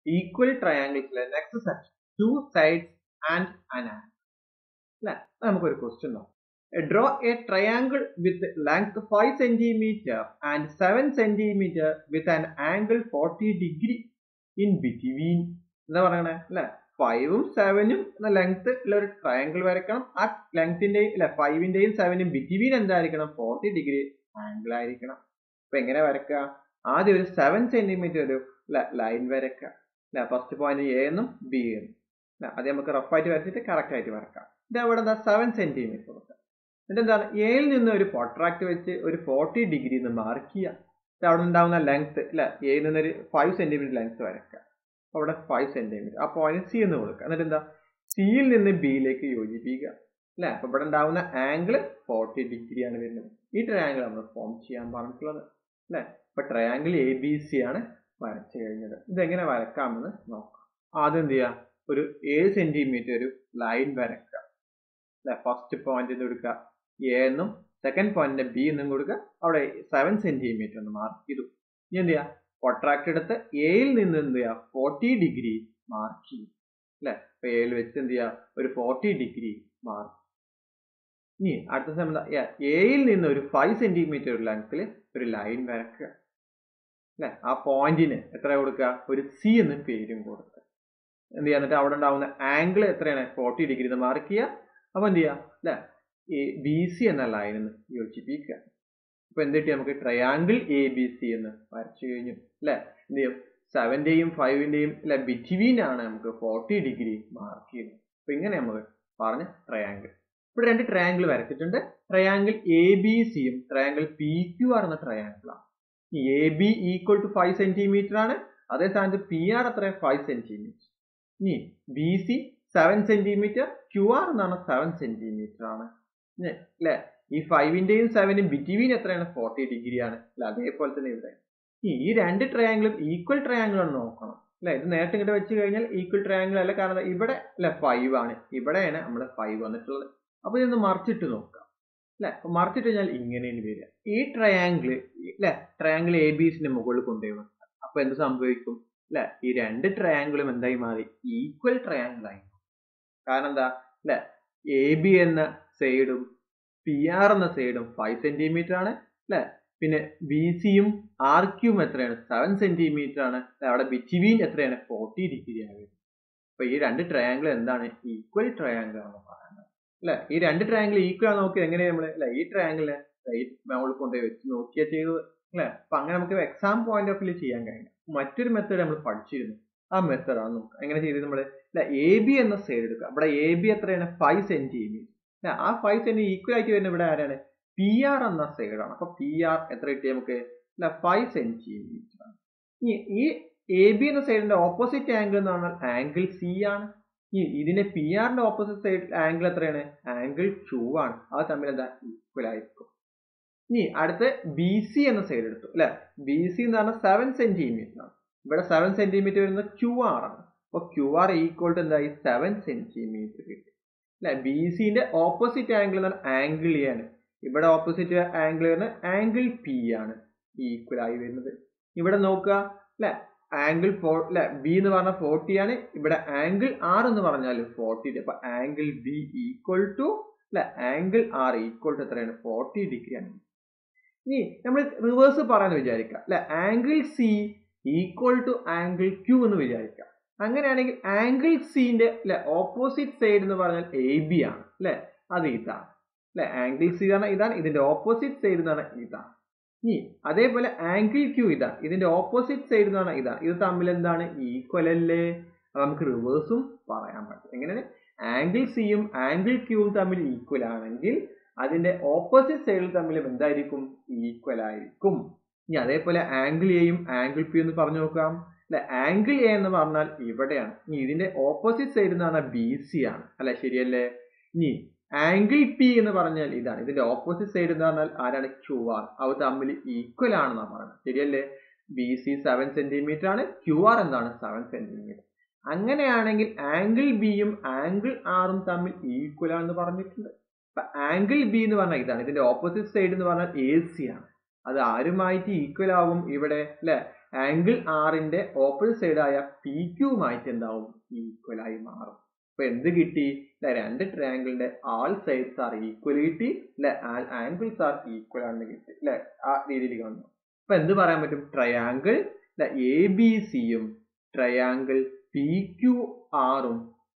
equal ട്രയാങ്കിൾസിലെ next section two sides and an angle അല്ലെ നമുക്കൊരു ക്വസ്റ്റ്യൻ നോക്കാം draw a triangle with length five centimetre and seven centimetre with an angle forty degree in between എന്താ പറയണേ അല്ലെ ഫൈവും സെവനും എന്ന ലെങ്ത് ഉള്ള ഒരു ട്രയാങ്കിൾ വരയ്ക്കണം ആ ലെങ്തിന്റെയും അല്ലെ ഫൈവിന്റെയും സെവനും ബിറ്റ്വീൻ എന്തായിരിക്കണം ഫോർട്ടി ഡിഗ്രി ആംഗിൾ ആയിരിക്കണം അപ്പൊ എങ്ങനെ വരക്കുക ആദ്യം ഒരു സെവൻ സെന്റിമീറ്റർ ഒരു ലൈൻ വരക്കുക അല്ലെ ഫസ്റ്റ് പോയിന്റ് എ എന്നും ബി എന്നും അത് നമുക്ക് റഫായിട്ട് വരച്ചിട്ട് കറക്റ്റ് ആയിട്ട് വരക്കാം ഇത് അവിടെ എന്താ സെവൻ സെന്റിമീറ്റർ കൊടുക്കുക എന്നിട്ട് എന്താണ് എയിൽ നിന്ന് ഒരു പൊട്രാക്ട് വെച്ച് ഒരു ഫോർട്ടി ഡിഗ്രി എന്ന് മാർക്ക് ചെയ്യുക അവിടെ ഉണ്ടാവുന്ന ലെങ്ത് അല്ലെ എയിൽ നിന്ന് ഒരു ഫൈവ് സെന്റിമീറ്റർ ലെങ്ത് വരക്കുക അവിടെ ഫൈവ് സെന്റിമീറ്റർ ആ പോയിന്റ് സി എന്ന് കൊടുക്കുക എന്നിട്ട് എന്താ സിയിൽ നിന്ന് ബിയിലേക്ക് യോജിപ്പിക്കുക അല്ലെ അപ്പൊ ഇവിടെ ഉണ്ടാവുന്ന ആംഗിൾ ഫോർട്ടി ഡിഗ്രി ആണ് വരുന്നത് ഈ ട്രയാങ്കിൾ നമ്മൾ ഫോം ചെയ്യാൻ പറഞ്ഞിട്ടുള്ളത് അല്ലെ അപ്പൊ ട്രയാങ്കിൾ എ ബി സി ആണ് വരച്ചു കഴിഞ്ഞത് ഇതെങ്ങനെ വരക്കാമെന്ന് നോക്കാം ആദ്യം എന്ത് ചെയ്യുക ഒരു ഏഴ് സെന്റിമീറ്റർ ഒരു ലൈൻ വരക്കുക അല്ലെ ഫസ്റ്റ് പോയിന്റ് കൊടുക്കുക എ എന്നും സെക്കൻഡ് പോയിന്റിന്റെ ബി എന്നും കൊടുക്കുക അവിടെ സെവൻ സെന്റിമീറ്റർ ഒന്ന് മാർക്ക് ചെയ്തു ഇനി എന്ത് ചെയ്യുക പൊട്രാക്ട് എടുത്ത് എയിൽ നിന്ന് എന്ത് ചെയ്യുക ഫോർട്ടി ഡിഗ്രി മാർക്ക് ചെയ്യും അല്ലെ അപ്പൊ എയിൽ വെച്ച് എന്ത് ചെയ്യുക ഒരു ഫോർട്ടി ഡിഗ്രി മാർക്ക് ഇനി അടുത്ത സമയം എന്താ എയിൽ നിന്ന് ഒരു ഫൈവ് സെന്റിമീറ്റർ ലെങ്ത്തിൽ ഒരു ലൈൻ വരക്കുക അല്ലെ ആ പോയിന്റിന് എത്ര കൊടുക്കുക ഒരു സി എന്ന് പേരും കൊടുക്കുക എന്ത് ചെയ്യുക എന്നിട്ട് അവിടെ ഉണ്ടാവുന്ന ആംഗിൾ എത്രയാണ് ഫോർട്ടി ഡിഗ്രി എന്ന് മാർക്ക് ചെയ്യുക അപ്പൊ എന്ത് ചെയ്യുക അല്ലെ ഈ ബി സി എന്ന ലൈൻ എന്ന് യോജിപ്പിക്കുക അപ്പൊ എന്ത് കിട്ടി നമുക്ക് ട്രയാങ്കിൾ എ ബി സി എന്ന് വരച്ചു കഴിഞ്ഞു അല്ലെ എന്ത് ചെയ്യും സെവന്റെയും ഫൈവിന്റെയും അല്ലെ ബിറ്റ്വീൻ ആണ് നമുക്ക് ഫോർട്ടി ഡിഗ്രി മാർക്ക് ചെയ്യുന്നത് അപ്പൊ ഇങ്ങനെ നമുക്ക് പറഞ്ഞ ട്രയാങ്കിൾ ഇവിടെ രണ്ട് ട്രയാങ്കിൾ വരച്ചിട്ടുണ്ട് ട്രയാങ്കിൾ എ ബി സിയും ട്രയാങ്കിൾ പി ക്യു ആർ എന്ന ട്രയാങ്കിൾ ആണ് A B equal to five centimetre ആണ് അതേ സ്ഥാനത്ത് പി ആർ എത്ര ഫൈവ് സെന്റിമീറ്റർ ഇനി B C seven centimetre Q R എന്നാണ് സെവൻ സെന്റിമീറ്റർ ആണ് അല്ലെ ഈ ഫൈവിന്റെയും സെവനും ബിറ്റ്വീൻ എത്രയാണ് ഫോർട്ടി ഡിഗ്രി ആണ് അല്ലെ അതേപോലെ തന്നെ ഇവിടെ ഈ രണ്ട് ട്രയാങ്കിളും ഈക്വൽ ട്രയാങ്കിൾ ആണ് നോക്കണം അല്ലെ ഇത് നേരത്തെ ഇങ്ങോട്ട് വെച്ച് കഴിഞ്ഞാൽ ഈക്വൽ ട്രയാങ്കിൾ അല്ല കാരണം ഇവിടെ അല്ലെ ഫൈവ് ആണ് ഇവിടെയാണ് നമ്മുടെ ഫൈവ് വന്നിട്ടുള്ളത് അപ്പൊ ഇതൊന്ന് മറിച്ചിട്ട് നോക്കാം അല്ലെ അപ്പൊ മറിച്ചിട്ട് കഴിഞ്ഞാൽ ഇങ്ങനെയാണ് വരിക ഈ ട്രയാങ്കിൾ അല്ലെ ട്രയാങ്കിൾ എ ബി സിന്റെ മുകളിൽ കൊണ്ടുപോയി അപ്പൊ എന്ത് സംഭവിക്കും അല്ലെ ഈ രണ്ട് ട്രയാങ്കിളും എന്തായി മാറി ഈക്വൽ ട്രയാങ്കിൾ ആയി കാരണം എന്താ അല്ലെ എ ബി എന്ന സൈഡും പി ആർ എന്ന സൈഡും ഫൈവ് സെന്റിമീറ്റർ ആണ് അല്ലെ പിന്നെ ബി സിയും ആർ ക്യൂം എത്രയാണ് സെവൻ സെന്റിമീറ്റർ ആണ് അവിടെ ബിറ്റ്വീൻ എത്രയാണ് ഫോർട്ടി ഡിഗ്രി ആണ് അപ്പൊ ഈ രണ്ട് ട്രയാങ്കിൾ എന്താണ് ഈക്വൽ ട്രയാങ്കിൾ ആണ് പറയുന്നത് അല്ലെ ഈ രണ്ട് ട്രയാങ്കിൾ ഈക്വൽ ആണ് നോക്കി എങ്ങനെയാണ് നമ്മള് അല്ലെ ഈ ട്രയാങ്കിളിനെ മുകളിൽ കൊണ്ടുപോയി വെച്ച് നോക്കിയാ ചെയ്തത് അല്ലെ അപ്പൊ അങ്ങനെ നമുക്ക് എക്സാം പോയിന്റ് ഓഫ് വ്യൂ ചെയ്യാൻ കഴിയും മറ്റൊരു മെത്തേഡ് നമ്മൾ പഠിച്ചിരുന്നു ആ മെത്തേഡ് ആണ് നോക്കുക എങ്ങനെ ചെയ്തത് നമ്മള് അല്ലെ എ ബി എന്ന സൈഡ് എടുക്കുക ഇവിടെ എ ബി എത്രയാണ് ഫൈവ് സെന്റിമീറ്റർ ആ ഫൈവ് സെന്റി ഈക്വൽ ആയിട്ട് വരുന്ന ഇവിടെ ആരാണ് പി ആർ എന്ന സൈഡാണ് അപ്പൊ പി ആർ എത്ര കിട്ടി നമുക്ക് അല്ല ഫൈവ് സെന്റിമീറ്റർ ആണ് ഈ എ ബി എന്ന സൈഡിന്റെ ഓപ്പോസിറ്റ് ആംഗിൾ എന്ന് പറഞ്ഞാൽ ആംഗിൾ സി ആണ് ഈ ഇതിന്റെ പി ആറിന്റെ ഓപ്പോസിറ്റ് സൈഡ് ആംഗിൾ എത്രയാണ് ആംഗിൾ ടു ആണ് അത് തമ്മിൽ എന്താ ഈക്വൽ ആയിരിക്കും ഇനി അടുത്ത് ബി സി എന്ന സൈഡ് എടുത്തു അല്ലെ ബി സി എന്ന് പറഞ്ഞാൽ സെവൻ സെന്റിമീറ്റർ ആണ് ഇവിടെ സെവൻ സെന്റിമീറ്റർ വരുന്നത് ക്യു ആർ ആണ് അപ്പൊ ക്യു ആർ ഈക്വൽ ടു എന്തായി സെവൻ സെന്റിമീറ്റർ കിട്ടി അല്ലെ ബി സിന്റെ ഓപ്പോസിറ്റ് ആംഗിൾ എന്ന് പറഞ്ഞാൽ ആംഗിൾ എ ആണ് ഇവിടെ ഓപ്പോസിറ്റ് ആംഗിൾ വരുന്നത് ആംഗിൾ പി ആണ് ഈക്വൽ ആയി വരുന്നത് ഇവിടെ നോക്കുക അല്ലെ ആംഗിൾ ഫോർ അല്ലെ ബി എന്ന് പറഞ്ഞാൽ ഫോർട്ടി ആണ് ഇവിടെ ആംഗിൾ ആർ എന്ന് പറഞ്ഞാൽ ഫോർട്ടി അപ്പൊ ആംഗിൾ ബി ഈക്വൽ ടു അല്ലെ ആംഗിൾ ആർ ഈക്വൽ ടു എത്രയാണ് ഫോർട്ടി ഡിഗ്രി ആണ് ഇനി നമ്മൾ റിവേഴ്സ് പറയാന്ന് വിചാരിക്കുക അല്ലെ angle C equal to angle Q എന്ന് വിചാരിക്കുക അങ്ങനെയാണെങ്കിൽ ആംഗിൾ സിന്റെ അല്ലെ ഓപ്പോസിറ്റ് സൈഡ് എന്ന് പറഞ്ഞാൽ എ ബി ആണ് അല്ലെ അത് ഇതാണ് അല്ലെ ആംഗിൾ സി ആണ് ഇതാണ് ഇതിന്റെ ഓപ്പോസിറ്റ് സൈഡ് എന്ന് പറഞ്ഞാൽ ഇതാണ് ഇനി അതേപോലെ ആംഗിൾ ക്യൂ ഇതാണ് ഇതിന്റെ ഓപ്പോസിറ്റ് സൈഡ് എന്ന് പറഞ്ഞാൽ ഇതാണ് ഇത് തമ്മിൽ എന്താണ് ഈക്വൽ അല്ലേ നമുക്ക് റിവേഴ്സും പറയാൻ പറ്റും എങ്ങനെയാണ് ആംഗിൾ സിയും ആംഗിൾ ക്യൂവും തമ്മിൽ ഈക്വൽ ആണെങ്കിൽ അതിന്റെ ഓപ്പോസിറ്റ് സൈഡിൽ തമ്മിലും എന്തായിരിക്കും ഈക്വൽ ആയിരിക്കും ഇനി അതേപോലെ ആംഗിൾ എയും ആംഗിൾ പി എന്ന് പറഞ്ഞു നോക്കാം അല്ലെ ആംഗിൾ എ എന്ന് പറഞ്ഞാൽ ഇവിടെയാണ് ഇനി ഇതിന്റെ ഓപ്പോസിറ്റ് സൈഡ് എന്ന് പറഞ്ഞാൽ ബി സി ആണ് അല്ലെ ശരിയല്ലേ ഇനി ആംഗിൾ പി എന്ന് പറഞ്ഞാൽ ഇതാണ് ഇതിന്റെ ഓപ്പോസിറ്റ് സൈഡ് എന്ന് പറഞ്ഞാൽ ആരാണ് ക്യു ആർ അവ തമ്മിൽ ഈക്വൽ ആണെന്നാണ് പറയുന്നത് ശരിയല്ലേ ബി സി സെവൻ സെന്റിമീറ്റർ ആണ് ക്യു ആർ എന്താണ് സെവൻ സെന്റിമീറ്റർ അങ്ങനെയാണെങ്കിൽ ആംഗിൾ ബിയും ആംഗിൾ ആറും തമ്മിൽ ഈക്വൽ ആണെന്ന് പറഞ്ഞിട്ടുണ്ട് അപ്പൊ ആംഗിൾ ബി എന്ന് പറഞ്ഞാൽ ഇതാണ് ഇതിന്റെ ഓപ്പോസിറ്റ് സൈഡ് എന്ന് പറഞ്ഞാൽ എ സി ആണ് അത് ആരുമായിട്ട് ഈക്വൽ ആവും ഇവിടെ അല്ലെ ആംഗിൾ ആറിന്റെ ഓപ്പോസിറ്റ് സൈഡായ പി ക്യൂമായിട്ട് എന്താവും ഈക്വൽ ആയി മാറും അപ്പൊ എന്ത് കിട്ടി അല്ലെ രണ്ട് ട്രയാങ്കിളിന്റെ ആൾ സൈഡ്സ് ആർ ഈക്വൽ കിട്ടി അല്ലെ ആംഗിൾസ് ആർ ഈക്വൽ ആണെന്ന് കിട്ടി അല്ലെ ആ രീതിയിൽ കാണുന്നു അപ്പൊ എന്ത് പറയാൻ പറ്റും ട്രയാങ്കിൾ എ ബി സിയും ട്രയാങ്കിൾ പി ക്യു ആറും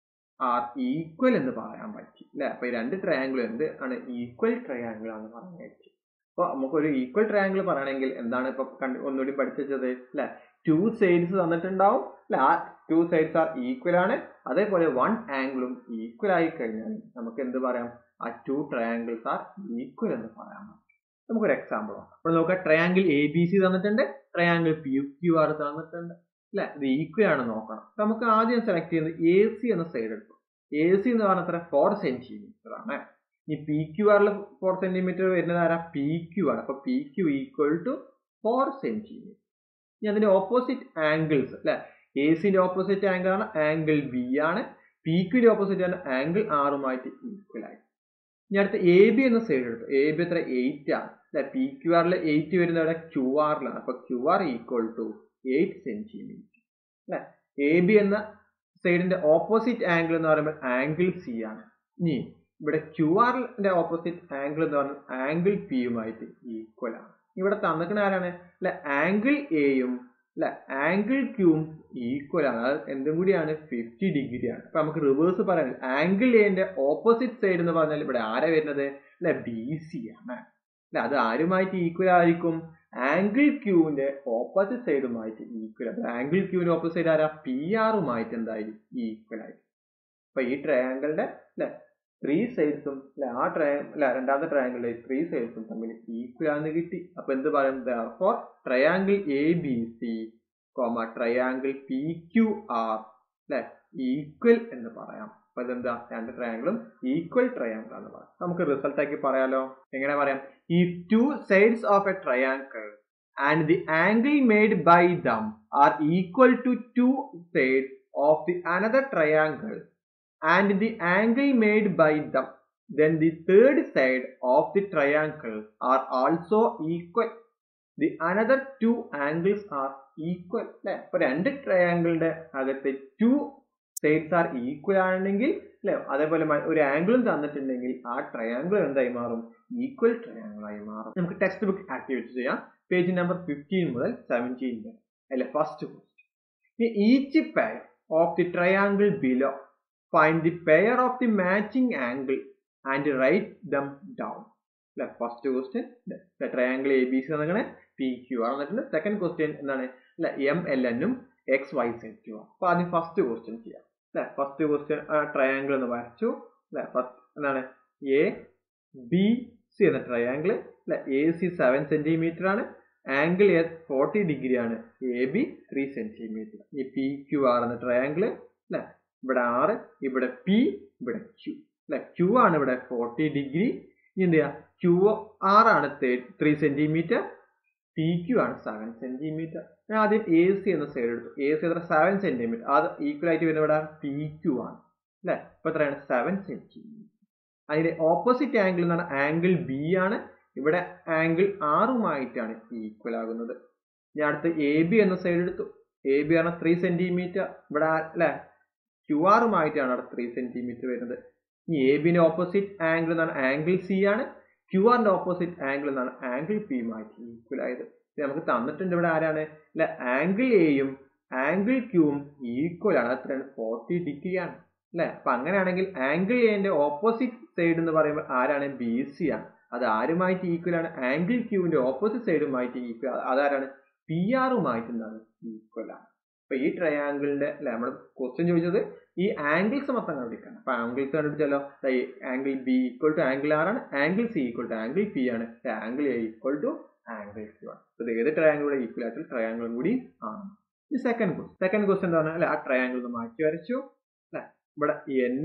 ആർ ഈക്വൽ എന്ന് പറയാൻ പറ്റി അല്ലെ അപ്പൊ ഈ രണ്ട് ട്രയാങ്കിൾ എന്ത് ആണ് ഈക്വൽ ട്രയാങ്കിൾ ആണെന്ന് പറയാൻ പറ്റി അപ്പൊ നമുക്കൊരു ഈക്വൽ ട്രയാങ്കിൾ പറയണമെങ്കിൽ എന്താണ് ഇപ്പൊ കണ്ട് ഒന്നുകൂടി പഠിച്ചത് അല്ലെ ടു സൈഡ്സ് തന്നിട്ടുണ്ടാവും അല്ലെ ആ ടു സൈഡ്സ് ആർ ഈക്വൽ ആണ് അതേപോലെ വൺ ആംഗിളും ഈക്വൽ ആയി കഴിഞ്ഞാൽ നമുക്ക് എന്ത് പറയാം ആ ടു ട്രയാങ്കിൾസ് ആർ ഈക്വൽ എന്ന് പറയാം നമുക്കൊരു എക്സാമ്പിൾ നോക്കാം അപ്പോൾ നോക്കാം ട്രയാങ്കിൾ എ ബി സി തന്നിട്ടുണ്ട് triangle P U Q R തന്നിട്ടുണ്ട് അല്ലെ ഇത് ഈക്വൽ ആണ് നോക്കണം അപ്പൊ നമുക്ക് ആദ്യം സെലക്ട് ചെയ്യുന്നത് എ സി എന്ന സൈഡ് എടുക്കും എ സി എന്ന് പറഞ്ഞാൽ എത്ര ഫോർ സെന്റിമീറ്റർ ആണ് ഈ പി ക്യു ആറിൽ ഫോർ സെന്റിമീറ്റർ വരുന്നത് ആരാ പി ക്യു ആണ് അപ്പൊ P Q equal to four centimetre ഇനി അതിന്റെ ഓപ്പോസിറ്റ് ആംഗിൾസ് അല്ലെ എ സിന്റെ ഓപ്പോസിറ്റ് ആംഗിൾ ആണ് ആംഗിൾ ബി ആണ് പി ക്യുവിന്റെ ഓപ്പോസിറ്റ് ആണ് ആംഗിൾ ആറുമായിട്ട് ഈക്വൽ ആയി ഇനി അടുത്ത എ ബി എന്ന സൈഡ് എടുത്തു എ ബി എത്ര എയ്റ്റ് ആണ് അല്ലെ പി ക്യു ആറിൽ എയ്റ്റ് വരുന്നത് അവിടെ ക്യു ആറിലാണ് അപ്പൊ Q R equal to eight centimetre അല്ലെ എ ബി എന്ന സൈഡിന്റെ ഓപ്പോസിറ്റ് ആംഗിൾ എന്ന് പറയുമ്പോൾ ആംഗിൾ സി ആണ് ഇനി ഇവിടെ ക്യു ആറിന്റെ ഓപ്പോസിറ്റ് ആംഗിൾ എന്ന് പറഞ്ഞാൽ ആംഗിൾ പിയുമായിട്ട് ഈക്വൽ ആണ് ഇവിടെ തന്നിക്കുന്ന ആരാണ് അല്ലെ ആംഗിൾ എയും അല്ലെ ആംഗിൾ ക്യൂവും ഈക്വൽ ആണ് അത് എന്തും കൂടിയാണ് ഫിഫ്റ്റി ഡിഗ്രി ആണ് അപ്പൊ നമുക്ക് റിവേഴ്സ് പറയാൻ ആംഗിൾ എന്റെ ഓപ്പോസിറ്റ് സൈഡ് എന്ന് പറഞ്ഞാൽ ഇവിടെ ആരാ വരുന്നത് അല്ലെ ബി സി ആണ് അല്ലെ അത് ആരുമായിട്ട് ഈക്വൽ ആയിരിക്കും ആംഗിൾ ക്യൂവിന്റെ ഓപ്പോസിറ്റ് സൈഡുമായിട്ട് ഈക്വൽ അപ്പൊ ആംഗിൾ ക്യൂവിന്റെ ഓപ്പോസിറ്റ് സൈഡ് ആരാ പി ആറുമായിട്ട് എന്തായി ഈക്വൽ ആയി അപ്പൊ ഈ ട്രയാങ്കിളിന്റെ അല്ലെ ത്രീ സൈഡ്സും അല്ലെ ആ ട്രയ അല്ല രണ്ടാമത്തെ ട്രയാങ്കിളിലെ ത്രീ സൈഡ്സും തമ്മിൽ ഈക്വൽ ആണെന്ന് കിട്ടി അപ്പൊ എന്ത് പറയും for triangle A B C comma triangle P Q R അല്ലെ ഈക്വൽ എന്ന് പറയാം അപ്പൊ ഇതെന്താ രണ്ട് ട്രയാങ്കിളും ഈക്വൽ ട്രയാങ്കിൾ ആണ് പറയാം നമുക്ക് റിസൾട്ട് ആക്കി പറയാലോ എങ്ങനെ പറയാം ഈ two sides of a triangle and the angle made by them are equal to two sides of the another triangle and the angle made by them then the third side of the triangle are also equal the another two angles are equal അല്ലെ അപ്പൊ രണ്ട് ട്രയാങ്കിളിന്റെ അകത്ത് two sides are equal ആണെങ്കിൽ അല്ലെ അതേപോലെ ഒരു ആംഗിളും തന്നിട്ടുണ്ടെങ്കിൽ ആ ട്രയാങ്കിൾ എന്തായി മാറും ഈക്വൽ ട്രയാങ്കിൾ ആയി മാറും നമുക്ക് ടെക്സ്റ്റ് ബുക്ക് ആക്ടിവിറ്റി ചെയ്യാം പേജ് നമ്പർ ഫിഫ്റ്റീൻ മുതൽ സെവൻറ്റീൻ വരെ അല്ലെ first question each pair of the triangle below find the pair of the matching angle and write them down അല്ലെ first question triangle A B C എന്നാണ് P Q ആണ് എന്നിട്ടുണ്ട് second question എന്താണ് അല്ലെ M L എന്നും X Y Z too അപ്പൊ ആദ്യം first question ചെയ്യാം അല്ലെ ഫസ്റ്റ് ക്വസ്റ്റ്യൻ ട്രയാങ്കിൾ എന്ന് വരച്ചു അല്ലെ ഫസ്റ്റ് എന്താണ് എ ബി സി എന്ന ട്രയാങ്കിൾ അല്ലെ എ സി സെവൻ സെന്റിമീറ്റർ ആണ് ആംഗിൾ എ ഫോർട്ടി ഡിഗ്രി ആണ് എ ബി ത്രീ സെന്റിമീറ്റർ ഈ പി ക്യു ആർ എന്ന ട്രയാങ്കിൾ അല്ലെ ഇവിടെ ആറ് ഇവിടെ പി ഇവിടെ ക്യു അല്ലെ ക്യു ആണ് ഇവിടെ ഫോർട്ടി ഡിഗ്രി ഇനി എന്ത് ചെയ്യാ ക്യു ആർ ആണ് ത്രീ സെന്റിമീറ്റർ പി ക്യു ആണ് സെവൻ സെന്റിമീറ്റർ ഞാൻ ആദ്യം എ സി എന്ന സൈഡ് എടുത്തു എ സി എത്ര സെവൻ സെന്റിമീറ്റർ അത് ഈക്വൽ ആയിട്ട് വരുന്നത് ഇവിടെ പി ക്യു ആണ് അല്ലെ ഇപ്പൊ എത്രയാണ് സെവൻ സെന്റിമീറ്റർ അതിന്റെ ഓപ്പോസിറ്റ് ആംഗിൾ എന്നാണ് ആംഗിൾ ബി ആണ് ഇവിടെ ആംഗിൾ ആറുമായിട്ടാണ് ഈക്വൽ ആകുന്നത് ഞാൻ അടുത്ത് എ ബി എന്ന സൈഡ് എടുത്തു എ ബി ആണ് ത്രീ സെന്റിമീറ്റർ ഇവിടെ അല്ലെ ക്യു ആറുമായിട്ടാണ് അവിടെ ത്രീ സെന്റിമീറ്റർ വരുന്നത് ഇനി എ ബിന്റെ ഓപ്പോസിറ്റ് ആംഗിൾ എന്നാണ് ആംഗിൾ സി ആണ് ക്യു ആറിന്റെ ഓപ്പോസിറ്റ് ആംഗിൾ എന്നാണ് ആംഗിൾ പിയുമായിട്ട് ഈക്വൽ ആയത് നമുക്ക് തന്നിട്ടുണ്ട് ഇവിടെ ആരാണ് അല്ലെ ആംഗിൾ എയും ആംഗിൾ ക്യൂവും ഈക്വൽ ആണ് അത്രയാണ് ഫോർട്ടി ഡിഗ്രി ആണ് അല്ലെ അപ്പൊ അങ്ങനെയാണെങ്കിൽ ആംഗിൾ എന്റെ ഓപ്പോസിറ്റ് സൈഡ് എന്ന് പറയുമ്പോൾ ആരാണ് ബി സി ആണ് അത് ആരുമായിട്ട് ഈക്വൽ ആണ് ആംഗിൾ ക്യൂവിന്റെ ഓപ്പോസിറ്റ് സൈഡുമായിട്ട് ഈക്വൽ ആരാണ് പി ആറുമായിട്ട് എന്താണ് ഈക്വൽ ആണ് അപ്പൊ ഈ ട്രയാങ്കിളിന്റെ അല്ലെ നമ്മൾ ക്വസ്റ്റ്യൻ ചോദിച്ചത് ഈ ആംഗിൾസ് മൊത്തം കണ്ടുപിടിക്കണം അപ്പൊ ആംഗിൾസ് കണ്ടുപിടിച്ചാലോ angle B equal to angle R ആണ് angle C equal to angle P ആണ് angle A equal to angle Q ആണ് ഇത് ഏത് ട്രയാങ്കിളുടെ ഈക്വൽ ആയിട്ട് ട്രയാങ്കിളും കൂടി ആണ് ഈ സെക്കൻഡ് ക്വസ്റ്റ്യൻ സെക്കൻഡ് ക്വസ്റ്റ്യൻ എന്താ പറഞ്ഞാൽ ആ ട്രയാങ്കിൾ ഒന്ന് മാറ്റി വരച്ചു അല്ലെ ഇവിടെ എൻ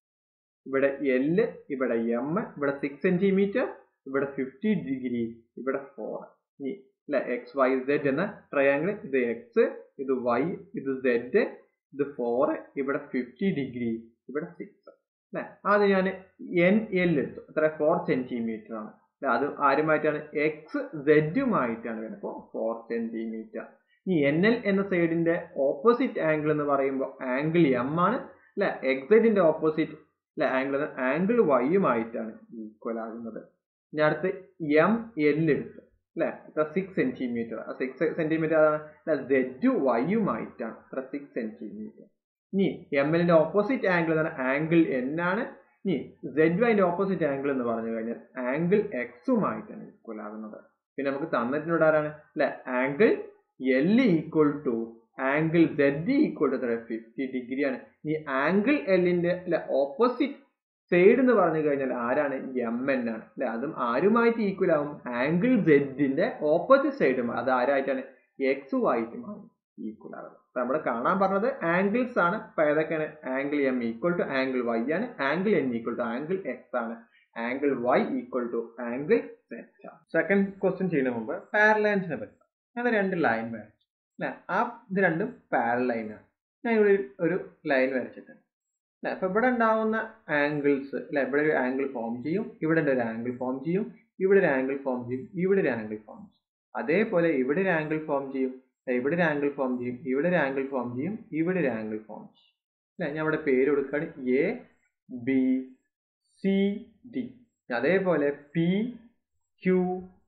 ഇവിടെ എൽ ഇവിടെ എം ഇവിടെ സിക്സ് സെന്റിമീറ്റർ ഇവിടെ ഫിഫ്റ്റി ഡിഗ്രി ഇവിടെ ഫോർ ഇനി അല്ലെ എക്സ് വൈ സെഡ് എന്ന ട്രയാങ്കിൾ ഇത് എക്സ് ഇത് വൈ ഇത് സെഡ് ഇത് ഫോർ ഇവിടെ ഫിഫ്റ്റി ഡിഗ്രി ഇവിടെ സിക്സ് അല്ലെ ആദ്യം ഞാൻ എൻ എൽ എടുത്തു അത്ര ഫോർ സെന്റിമീറ്റർ ആണ് അല്ലെ അത് ആരുമായിട്ടാണ് എക്സ് സെഡുമായിട്ടാണ് വരുന്നത് അപ്പോൾ ഫോർ സെന്റിമീറ്റർ ഈ എൻ എൽ എന്ന സൈഡിന്റെ ഓപ്പോസിറ്റ് ആംഗിൾ എന്ന് പറയുമ്പോൾ ആംഗിൾ എം ആണ് അല്ലെ എക്സൈറ്റിന്റെ ഓപ്പോസിറ്റ് അല്ലെ ആംഗിൾ ആംഗിൾ വൈയുമായിട്ടാണ് ഈക്വൽ ആകുന്നത് ഇനി അടുത്ത് എം എൽ എടുത്തു അല്ലെ ഇത്ര സിക്സ് സെന്റിമീറ്റർ സിക്സ് സെന്റിമീറ്റർ അതാണ് സെഡ് വൈയുമായിട്ടാണ് ഇത്ര സിക്സ് സെന്റിമീറ്റർ ഇനി എം എല്ലിന്റെ ഓപ്പോസിറ്റ് ആംഗിൾ എന്ന് പറഞ്ഞാൽ ആംഗിൾ എൻ ആണ് ഇനി സെഡ് വൈന്റെ ഓപ്പോസിറ്റ് ആംഗിൾ എന്ന് പറഞ്ഞു കഴിഞ്ഞാൽ ആംഗിൾ എക്സുമായിട്ടാണ് ഈക്വൽ ആകുന്നത് പിന്നെ നമുക്ക് തന്നിട്ടുണ്ട് ആരാണ് അല്ലെ angle L equal to angle Z equal to fifty degree ആണ് ഈ ആംഗിൾ എല്ലിന്റെ അല്ലെ ഓപ്പോസിറ്റ് സൈഡ് എന്ന് പറഞ്ഞു കഴിഞ്ഞാൽ ആരാണ് എം എൻ ആണ് അല്ലെ അതും ആരുമായിട്ട് ഈക്വൽ ആവും ആംഗിൾ സെഡിന്റെ ഓപ്പോസിറ്റ് സൈഡും അത് ആരായിട്ടാണ് എക്സ് ആയിട്ടുമാണ് ഈക്വൽ ആകുന്നത് അപ്പൊ നമ്മൾ കാണാൻ പറഞ്ഞത് ആംഗിൾസ് ആണ് അപ്പൊ ഏതൊക്കെയാണ് angle M equal to angle Y ആണ് angle N equal to angle X ആണ് angle Y equal to angle Z ആണ് സെക്കൻഡ് ക്വസ്റ്റ്യൻ ചെയ്യുന്ന മുമ്പ് പാരലൈൻസിനെ പറ്റി ഞാൻ രണ്ട് ലൈൻ വരച്ചു അല്ലെ ആ ഇത് രണ്ടും പാരലൈനാണ് ഞാൻ ഇവിടെ ഒരു ലൈൻ വരച്ചിട്ടുണ്ട് അല്ലെ അപ്പൊ ഇവിടെ ഉണ്ടാവുന്ന ആംഗിൾസ് അല്ലെ ഇവിടെ ഒരു ആംഗിൾ ഫോം ചെയ്യും ഇവിടെ ഒരു ആംഗിൾ ഫോം ചെയ്യും ഇവിടെ ഒരു ആംഗിൾ ഫോം ചെയ്യും ഇവിടെ ഒരു ആംഗിൾ ഫോം ചെയ്യും അതേപോലെ ഇവിടെ ഒരു ആംഗിൾ ഫോം ചെയ്യും ഇവിടെ ഒരു ആംഗിൾ ഫോം ചെയ്യും ഇവിടെ ഒരു ആംഗിൾ ഫോം ചെയ്യും ഇവിടെ ഒരു ആംഗിൾ ഫോം ചെയ്യും അല്ലെ ഞാൻ ഇവിടെ പേര് കൊടുക്കുകയാണ് എ ബി സി ഡി അതേപോലെ പി ക്യു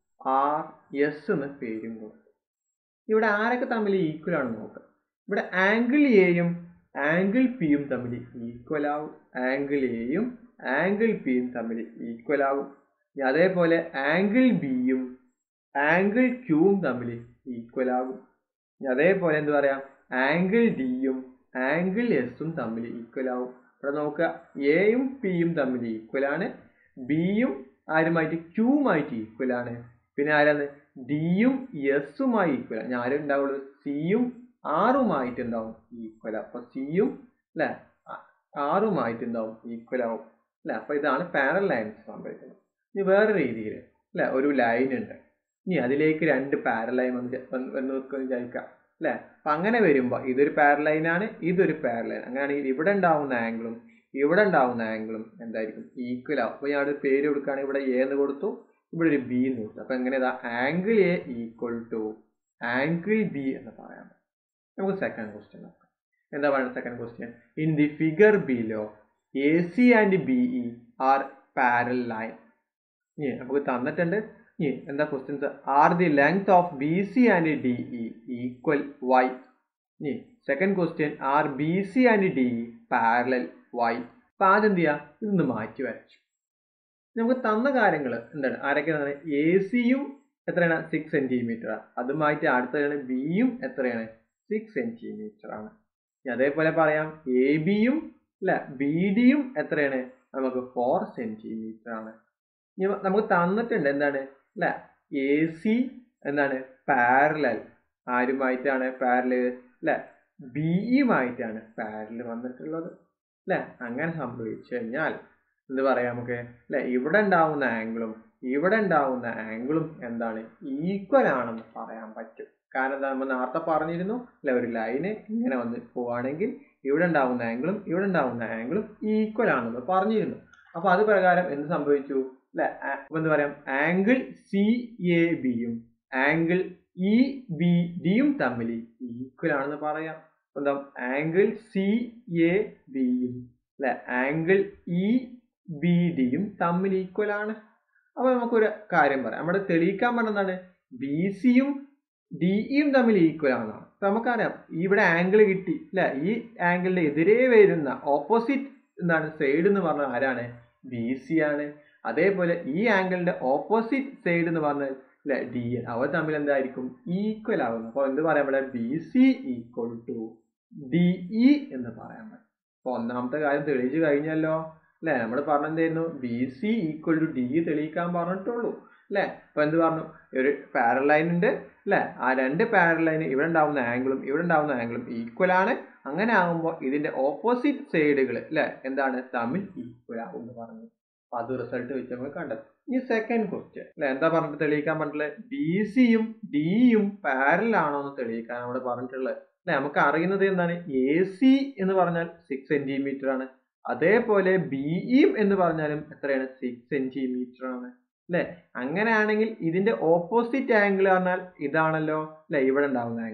ആർ എസ് എന്ന് പേരും കൊടുക്കും ഇവിടെ ആരൊക്കെ തമ്മിൽ ഈക്വൽ ആണെന്ന് നോക്കാം ഇവിടെ ആംഗിൾ എയും ആംഗിൾ പിയും തമ്മിൽ ഈക്വൽ ആവും ആംഗിൾ എയും ആംഗിൾ പിയും തമ്മിൽ ഈക്വൽ ആവും അതേപോലെ ആംഗിൾ ബിയും ആംഗിൾ ക്യൂവും തമ്മിൽ ഈക്വൽ ആകും അതേപോലെ എന്ത് പറയാം ആംഗിൾ ഡിയും ആംഗിൾ എസും തമ്മിൽ ഈക്വൽ ആവും ഇവിടെ നോക്കുക എയും പിയും തമ്മിൽ ഈക്വൽ ആണ് ബിയും ആരുമായിട്ട് ക്യൂവുമായിട്ട് ഈക്വൽ ആണ് പിന്നെ ആരാണ് ഡിയും എസുമായി ഈക്വൽ ആണ് ഞാൻ ആരും ഉണ്ടാവുള്ളൂ സിയും ആറുമായിട്ട് ഉണ്ടാവും ഈക്വൽ അപ്പൊ സിയും അല്ലെ ആറുമായിട്ട് ഉണ്ടാവും ഈക്വൽ ആവും അല്ലെ അപ്പൊ ഇതാണ് പാരൽ ലൈൻസ് സംഭവിക്കുന്നത് ഇനി വേറെ രീതിയിൽ അല്ലെ ഒരു ലൈൻ ഉണ്ട് ഇനി അതിലേക്ക് രണ്ട് പാരലൈൻ വന്ന് വന്ന് വെക്കുന്ന വിചാരിക്കാം അല്ലെ അപ്പൊ അങ്ങനെ വരുമ്പോ ഇതൊരു പാരലൈൻ ആണ് ഇതൊരു പാരലൈൻ അങ്ങനെയാണെങ്കിൽ ഇവിടെ ഉണ്ടാവുന്ന ആംഗിളും ഇവിടെ ഉണ്ടാവുന്ന ആംഗിളും എന്തായിരിക്കും ഈക്വൽ ആവും അപ്പൊ ഞാൻ ഒരു പേര് കൊടുക്കുകയാണെങ്കിൽ ഇവിടെ എ എന്ന് കൊടുത്തു ഇവിടെ ഒരു ബി എന്ന് കൊടുത്തു അപ്പൊ എങ്ങനെ angle A equal to angle B എന്ന് പറയാം നമുക്ക് സെക്കൻഡ് ക്വസ്റ്റ്യൻ നോക്കാം എന്താ പറയുന്നത് second question in the figure below A C and B E are parallel line ഇനി നമുക്ക് തന്നിട്ടുണ്ട് ഇനി എന്താ questions are the length of B C and D E equal why ഇനി second question are B C and D E parallel why അപ്പൊ ആദ്യം എന്ത് ചെയ്യാം ഇതൊന്ന് മാറ്റി വരച്ചു നമുക്ക് തന്ന കാര്യങ്ങൾ എന്താണ് ആരൊക്കെയാണ് എ സിയും എത്രയാണ് സിക്സ് സെന്റിമീറ്റർ അതുമായിട്ട് അടുത്തതാണ് ബിയും എത്രയാണ് സിക്സ് സെന്റിമീറ്റർ ആണ് അതേപോലെ പറയാം എ ബിയും അല്ല ബി ഡിയും എത്രയാണ് നമുക്ക് ഫോർ സെന്റിമീറ്റർ ആണ് ഇനി നമുക്ക് തന്നിട്ടുണ്ട് എന്താണ് അല്ല എ എന്താണ് പാരലൽ ആരുമായിട്ടാണ് പാരലൽ അല്ലെ ബിയുമായിട്ടാണ് പാരലൽ വന്നിട്ടുള്ളത് അല്ലെ അങ്ങനെ സംഭവിച്ചു കഴിഞ്ഞാൽ എന്ത് പറയാം നമുക്ക് അല്ലെ ഇവിടെ ഉണ്ടാവുന്ന ആംഗിളും ഇവിടെ ഉണ്ടാവുന്ന ആംഗിളും എന്താണ് ഈക്വൽ ആണെന്ന് പറയാൻ പറ്റും കാരണം എന്താ നമ്മൾ നേരത്തെ പറഞ്ഞിരുന്നു അല്ലെ ഒരു ലൈന് ഇങ്ങനെ വന്ന് പോവുകയാണെങ്കിൽ ഇവിടെ ഉണ്ടാവുന്ന ആംഗിളും ഇവിടെ ഉണ്ടാവുന്ന ആംഗിളും ഈക്വൽ ആണെന്ന് പറഞ്ഞിരുന്നു അപ്പൊ അത് പ്രകാരം എന്ത് സംഭവിച്ചു അല്ലെ എന്താ പറയാം ആംഗിൾ സി എ ബിയും ആംഗിൾ ഇ ബി ഡിയും തമ്മിൽ ഈക്വൽ ആണെന്ന് പറയാം എന്താ ആംഗിൾ സി എ ബിയും അല്ലെ ആംഗിൾ ഇ ബി ഡിയും തമ്മിൽ ഈക്വൽ ആണ് അപ്പൊ നമുക്കൊരു കാര്യം പറയാം നമ്മുടെ തെളിയിക്കാൻ പറഞ്ഞതാണ് ബി സിയും ഡിയും തമ്മിൽ ഈക്വൽ ആണെന്നാണ് അപ്പൊ നമുക്കറിയാം ഇവിടെ ആംഗിൾ കിട്ടി അല്ലെ ഈ ആംഗിളിന്റെ എതിരെ വരുന്ന ഓപ്പോസിറ്റ് എന്താണ് സൈഡ് എന്ന് പറഞ്ഞാൽ ആരാണ് ബി സി ആണ് അതേപോലെ ഈ ആംഗിളിന്റെ ഓപ്പോസിറ്റ് സൈഡ് എന്ന് പറഞ്ഞാൽ അല്ലെ ഡി എൻ അവർ തമ്മിൽ എന്തായിരിക്കും ഈക്വൽ ആകുന്നു അപ്പൊ എന്ത് പറയാം ഇവിടെ B C equal to D E എന്ന് പറയാൻ പറ്റും അപ്പൊ ഒന്നാമത്തെ കാര്യം തെളിയിച്ചു കഴിഞ്ഞല്ലോ അല്ലെ നമ്മൾ പറഞ്ഞെന്തായിരുന്നു B C equal to D തെളിയിക്കാൻ പറഞ്ഞിട്ടുള്ളൂ അല്ലെ അപ്പൊ എന്ത് പറഞ്ഞു ഒരു പാരലൈൻ ഉണ്ട് അല്ലെ ആ രണ്ട് പാരലൈൻ ഇവിടെ ഉണ്ടാവുന്ന ആംഗിളും ഇവിടെ ഉണ്ടാവുന്ന ആംഗിളും ഈക്വൽ ആണ് അങ്ങനെ ആകുമ്പോൾ ഇതിന്റെ ഓപ്പോസിറ്റ് സൈഡുകൾ അല്ലെ എന്താണ് തമ്മിൽ ഈക്വൽ ആകും എന്ന് പറഞ്ഞു അപ്പൊ അത് റിസൾട്ട് വെച്ച് നമ്മൾ കണ്ടെത്തും ഈ സെക്കൻഡ് ക്വസ്റ്റ്യൻ അല്ലെ എന്താ പറഞ്ഞിട്ട് തെളിയിക്കാൻ പറഞ്ഞിട്ടുള്ളത് ബി സിയും ഡിയും പാരൽ ആണോ എന്ന് തെളിയിക്കാൻ അവിടെ പറഞ്ഞിട്ടുള്ളത് അല്ലെ നമുക്ക് അറിയുന്നത് എന്താണ് എ സി എന്ന് പറഞ്ഞാൽ സിക്സ് സെന്റിമീറ്റർ ആണ് അതേപോലെ ബിഇയും എന്ന് പറഞ്ഞാലും എത്രയാണ് സിക്സ് സെന്റിമീറ്റർ ആണ് അല്ലെ അങ്ങനെയാണെങ്കിൽ ഇതിന്റെ ഓപ്പോസിറ്റ് ആംഗിൾ പറഞ്ഞാൽ ഇതാണല്ലോ അല്ലെ ഇവിടെ ഉണ്ടാവുന്ന ആംഗിൾ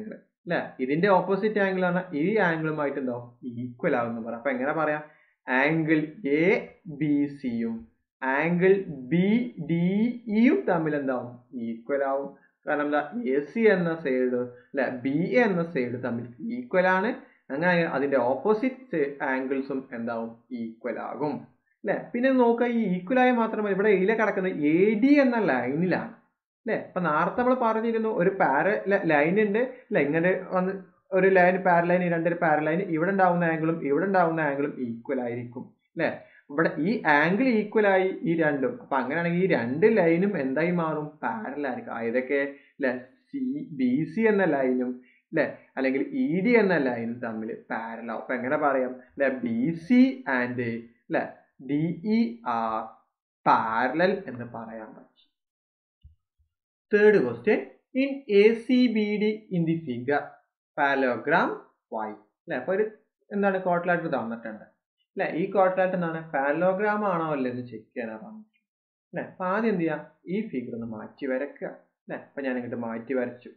അല്ലെ ഇതിന്റെ ഓപ്പോസിറ്റ് ആംഗിൾ ആണ് ഈ ആംഗിളുമായിട്ട് എന്താവും ഈക്വൽ ആകുന്നു പറയാം അപ്പൊ എങ്ങനെ പറയാം ആംഗിൾ എ ബി സിയും ആംഗിൾ ബി ഡി ഇയും തമ്മിൽ എന്താവും ഈക്വൽ ആവും കാരണം എന്താ എ സി എന്ന സൈഡ് അല്ലെ ബി എന്ന സൈഡ് തമ്മിൽ ഈക്വൽ ആണ് അങ്ങനെ അതിന്റെ ഓപ്പോസിറ്റ് ആംഗിൾസും എന്താവും ഈക്വൽ ആകും അല്ലെ പിന്നെ നോക്കുക ഈ ഈക്വൽ ആയ മാത്രമല്ല ഇവിടെ എയിലെ കിടക്കുന്നത് എ ഡി എന്ന ലൈനിലാണ് അല്ലെ അപ്പൊ നേരത്തെ നമ്മൾ പറഞ്ഞിരുന്നു ഒരു പാര ലൈൻ ഉണ്ട് അല്ലെ ഇങ്ങനെ വന്ന് ഒരു ലൈൻ പാരലൈൻ രണ്ടൊരു പാരലൈൻ ഇവിടെ ഉണ്ടാവുന്ന ആംഗിളും ഇവിടെ ഉണ്ടാവുന്ന ആംഗിളും ഈക്വൽ ആയിരിക്കും അല്ലെ ഇവിടെ ഈ ആംഗിൾ ഈക്വൽ ആയി ഈ രണ്ടും അപ്പൊ അങ്ങനെയാണെങ്കിൽ ഈ രണ്ട് ലൈനും എന്തായി മാറും പാരൽ ആയിരിക്കും ഏതൊക്കെ അല്ലെ സി ബി സി എന്ന ലൈനും അല്ലെ അല്ലെങ്കിൽ ഇ ഡി എന്ന ലൈനും തമ്മിൽ പാരൽ ആവും അപ്പൊ എങ്ങനെ പറയാം അല്ലെ ബി സി ആൻഡ് അല്ലെ ഡി ഇ ആർ പാരലൽ എന്ന് പറയാൻ പറ്റും third question in A C B D in the figure parallelogram why അല്ലെ അപ്പൊ ഒരു എന്താണ് കോട്ടലായിട്ട് തന്നിട്ടുണ്ട് അല്ലെ ഈ കോട്ടലായിട്ട് എന്താണ് പാലോഗ്രാം ആണോ അല്ലേ എന്ന് ചെക്ക് ചെയ്യാനാണ് പറഞ്ഞിട്ടുള്ളത് അല്ലെ അപ്പൊ ആദ്യം എന്ത് ചെയ്യാം ഈ ഫിഗർ ഒന്ന് മാറ്റി വരക്കുക അല്ലെ അപ്പൊ ഞാൻ ഇങ്ങോട്ട് മാറ്റി വരച്ചു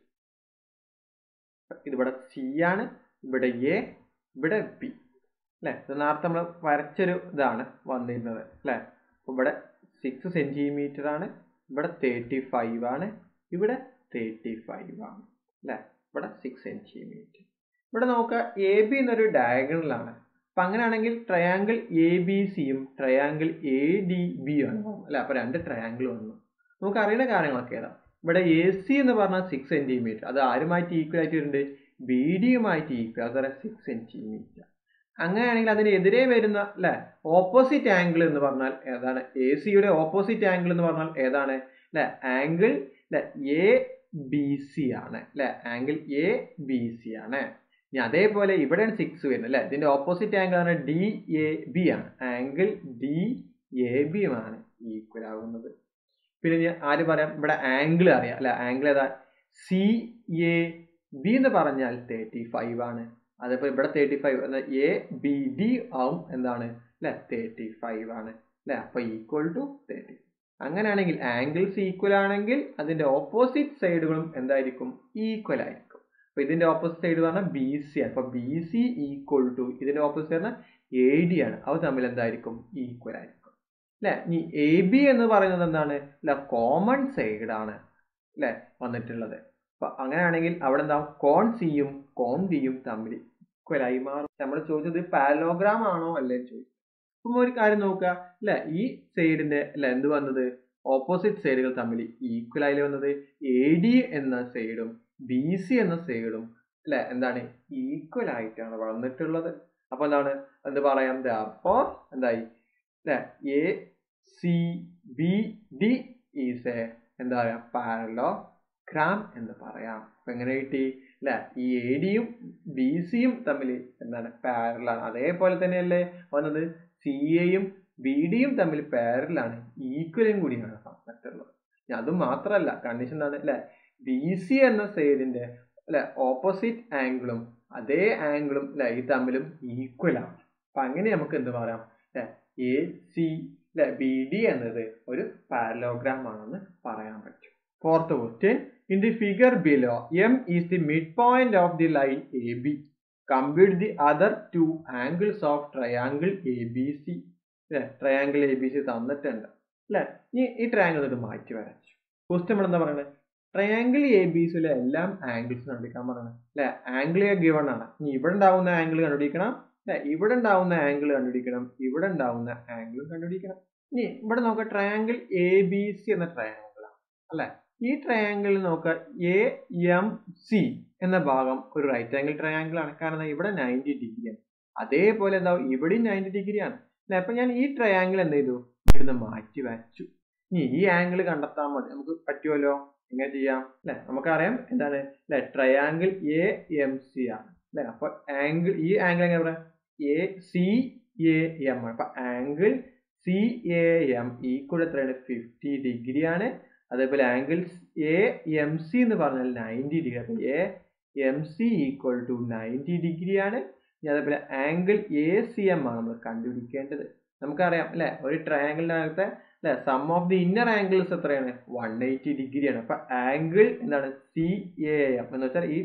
ഇതിവിടെ സി ആണ് ഇവിടെ എ ഇവിടെ ബി അല്ലെ ഇത് നേരത്തെ നമ്മൾ വരച്ചൊരു ഇതാണ് വന്നിരുന്നത് അല്ലെ ഇവിടെ സിക്സ് സെന്റിമീറ്റർ ആണ് ഇവിടെ തേർട്ടി ഫൈവ് ആണ് ഇവിടെ തേർട്ടി ഫൈവ് ആണ് അല്ലെ ഇവിടെ സിക്സ് സെന്റിമീറ്റർ ഇവിടെ നോക്കുക എ ബി എന്നൊരു ഡയഗണലാണ് അപ്പൊ അങ്ങനെയാണെങ്കിൽ ട്രയാങ്കിൾ എ ബി സിയും ട്രയാങ്കിൾ എ ഡി ബി ആണ് അല്ലെ അപ്പൊ രണ്ട് ട്രയാങ്കിൾ വന്നു നമുക്ക് അറിയുന്ന കാര്യങ്ങളൊക്കെ ഏതാ ഇവിടെ എ സി എന്ന് പറഞ്ഞാൽ സിക്സ് സെന്റിമീറ്റർ അത് ആരുമായിട്ട് ഈക്വൽ ആയിട്ട് വരുന്നുണ്ട് ബി ഡിയുമായിട്ട് ഈക്വൽ അത് സിക്സ് സെന്റിമീറ്റർ അങ്ങനെയാണെങ്കിൽ അതിനെതിരെ വരുന്ന അല്ലെ ഓപ്പോസിറ്റ് ആംഗിൾ എന്ന് പറഞ്ഞാൽ ഏതാണ് എ സിയുടെ ഓപ്പോസിറ്റ് ആംഗിൾ എന്ന് പറഞ്ഞാൽ ഏതാണ് അല്ലെ ആംഗിൾ അല്ലെ എ ബി സി ആണ് അല്ലെ ആംഗിൾ എ ബി സി ആണ് ഇനി അതേപോലെ ഇവിടെയാണ് സിക്സ് വരുന്നത് അല്ലെ ഇതിന്റെ ഓപ്പോസിറ്റ് ആംഗിൾ ആണ് ഡി എ ബി ആണ് ആംഗിൾ ഡി എ ബിയുമാണ് ഈക്വൽ ആകുന്നത് പിന്നെ ഞാൻ ആര് പറയാം ഇവിടെ ആംഗിൾ അറിയാം അല്ലെ ആംഗിൾ ഏതാ സി എ ബി എന്ന് പറഞ്ഞാൽ തേർട്ടി ഫൈവ് ആണ് അതേപോലെ ഇവിടെ thirty five A B D ആവും എന്താണ് അല്ലെ തേർട്ടി ഫൈവ് ആണ് അല്ലെ അപ്പൊ ഈക്വൽ ടു തേർട്ടി അങ്ങനെയാണെങ്കിൽ ആംഗിൾസ് ഈക്വൽ ആണെങ്കിൽ അതിന്റെ ഓപ്പോസിറ്റ് സൈഡുകളും എന്തായിരിക്കും ഈക്വൽ ആയിരിക്കും അപ്പൊ ഇതിന്റെ ഓപ്പോസിറ്റ് സൈഡ് പറഞ്ഞാൽ ബി സി ആണ് അപ്പൊ ബി സി ഈക്വൽ ടു ഇതിന്റെ ഓപ്പോസിറ്റ് പറഞ്ഞാൽ എ ഡി ആണ് അവ തമ്മിൽ എന്തായിരിക്കും ഈക്വൽ ആയിരിക്കും അല്ലെ ഇനി എ ബി എന്ന് പറയുന്നത് എന്താണ് അല്ല കോമൺ സൈഡ് ആണ് അല്ലെ വന്നിട്ടുള്ളത് അപ്പൊ അങ്ങനെയാണെങ്കിൽ അവിടെ എന്താ കോൺ സിയും കോൺ ഡിയും തമ്മിൽ ഈക്വൽ ആയി മാറും നമ്മൾ ചോദിച്ചത് പാലോഗ്രാം ആണോ അല്ലേ ചോദിച്ചു അപ്പം ഒരു കാര്യം നോക്കുക അല്ലെ ഈ സൈഡിന്റെ അല്ലെ എന്ത് വന്നത് ഓപ്പോസിറ്റ് സൈഡുകൾ തമ്മിൽ ഈക്വൽ ആയി വന്നത് എ ഡി എന്ന സൈഡും ബി സി എന്ന സൈഡും അല്ലെ എന്താണ് ഈക്വൽ ആയിട്ടാണ് വന്നിട്ടുള്ളത് അപ്പൊ എന്താണ് എന്ത് പറയാം അപ്പോൾ എന്തായി അല്ലെ A C B D is a എന്താ പറയാ പാരലോ ഗ്രാം എന്ന് പറയാം അപ്പൊ എങ്ങനെ കിട്ടി അല്ലെ ഈ എ ഡിയും ബി സിയും തമ്മിൽ എന്താണ് പാരലാണ് അതേപോലെ തന്നെയല്ലേ വന്നത് സി എയും ബി ഡിയും തമ്മിൽ പാരലാണ് ഈക്വലും കൂടിയാണ് പറഞ്ഞിട്ടുള്ളത് അത് മാത്രമല്ല കണ്ടീഷൻ എന്താണ് അല്ലെ ബി സി എന്ന സൈഡിന്റെ അല്ലെ ഓപ്പോസിറ്റ് ആംഗിളും അതേ ആംഗിളും അല്ലെ ഈ തമ്മിലും ഈക്വൽ ആണ് അപ്പൊ അങ്ങനെ നമുക്ക് എന്ത് പറയാം അല്ലെ എ സി അല്ലെ ബി ഡി എന്നത് ഒരു പാരലോഗ്രാം ആണെന്ന് പറയാൻ പറ്റും fourth question in the figure below M is the midpoint of the line A B compute the other two angles of triangle A B C അല്ലെ triangle A B C തന്നിട്ടുണ്ട് അല്ലെ ഈ ഈ triangle ഇത് മാറ്റി വരച്ചു question നമ്മൾ എന്താ പറയുന്നത് ട്രയാങ്കിൾ എ ബി സിയിലെ എല്ലാം ആംഗിൾസ് കണ്ടുപിടിക്കാൻ പറയണം അല്ലെ ആംഗിൾ ഗിവൺ ആണ് ഇനി ഇവിടെ ഉണ്ടാവുന്ന ആംഗിൾ കണ്ടുപിടിക്കണം അല്ലെ ഇവിടെ ഉണ്ടാവുന്ന ആംഗിൾ കണ്ടുപിടിക്കണം ഇവിടെ ഉണ്ടാവുന്ന ആംഗിളും കണ്ടുപിടിക്കണം ഇനി ഇവിടെ നോക്കുക ട്രയാങ്കിൾ എ ബി സി എന്ന ട്രയാങ്കിൾ ആണ് അല്ലെ ഈ ട്രയാങ്കിളിൽ നോക്കുക എ എം സി എന്ന ഭാഗം ഒരു റൈറ്റ് ആംഗിൾ ട്രയാങ്കിൾ ആണ് കാരണം ഇവിടെ നയൻറ്റി ഡിഗ്രിയാണ് അതേപോലെ എന്താ ഇവിടെയും നയൻറ്റി ഡിഗ്രിയാണ് അല്ലെ അപ്പൊ ഞാൻ ഈ ട്രയാങ്കിൾ എന്ത് ചെയ്തു ഇവിടുന്ന് മാറ്റി വരച്ചു ഇനി ഈ ആംഗിൾ കണ്ടെത്താൻ മതി നമുക്ക് പറ്റുമല്ലോ എങ്ങനെ ചെയ്യാം അല്ലെ നമുക്കറിയാം എന്താണ് അല്ലെ ട്രയാങ്കിൾ എ എം സി ആണ് അല്ലെ അപ്പൊ ആംഗിൾ ഈ ആംഗിൾ എങ്ങനെ പറയാം എ സി എ എം ആണ് അപ്പൊ angle C A M equal എത്രയാണ് ഫിഫ്റ്റി ഡിഗ്രി ആണ് അതേപോലെ ആംഗിൾ എ എം സി എന്ന് പറഞ്ഞാൽ നയൻറ്റി ഡിഗ്രി അപ്പൊ A M C equal to ninety degree ആണ് ഇനി അതേപോലെ ആംഗിൾ എ സി എം ആണ് നമ്മൾ കണ്ടുപിടിക്കേണ്ടത് നമുക്കറിയാം അല്ലെ ഒരു ട്രയാങ്കിളിനകത്തെ അല്ലെ sum of the inner angles എത്രയാണ് വൺ എയ്റ്റി ഡിഗ്രിയാണ് അപ്പൊ ആംഗിൾ എന്താണ് സി എ എം എന്ന് വെച്ചാൽ ഈ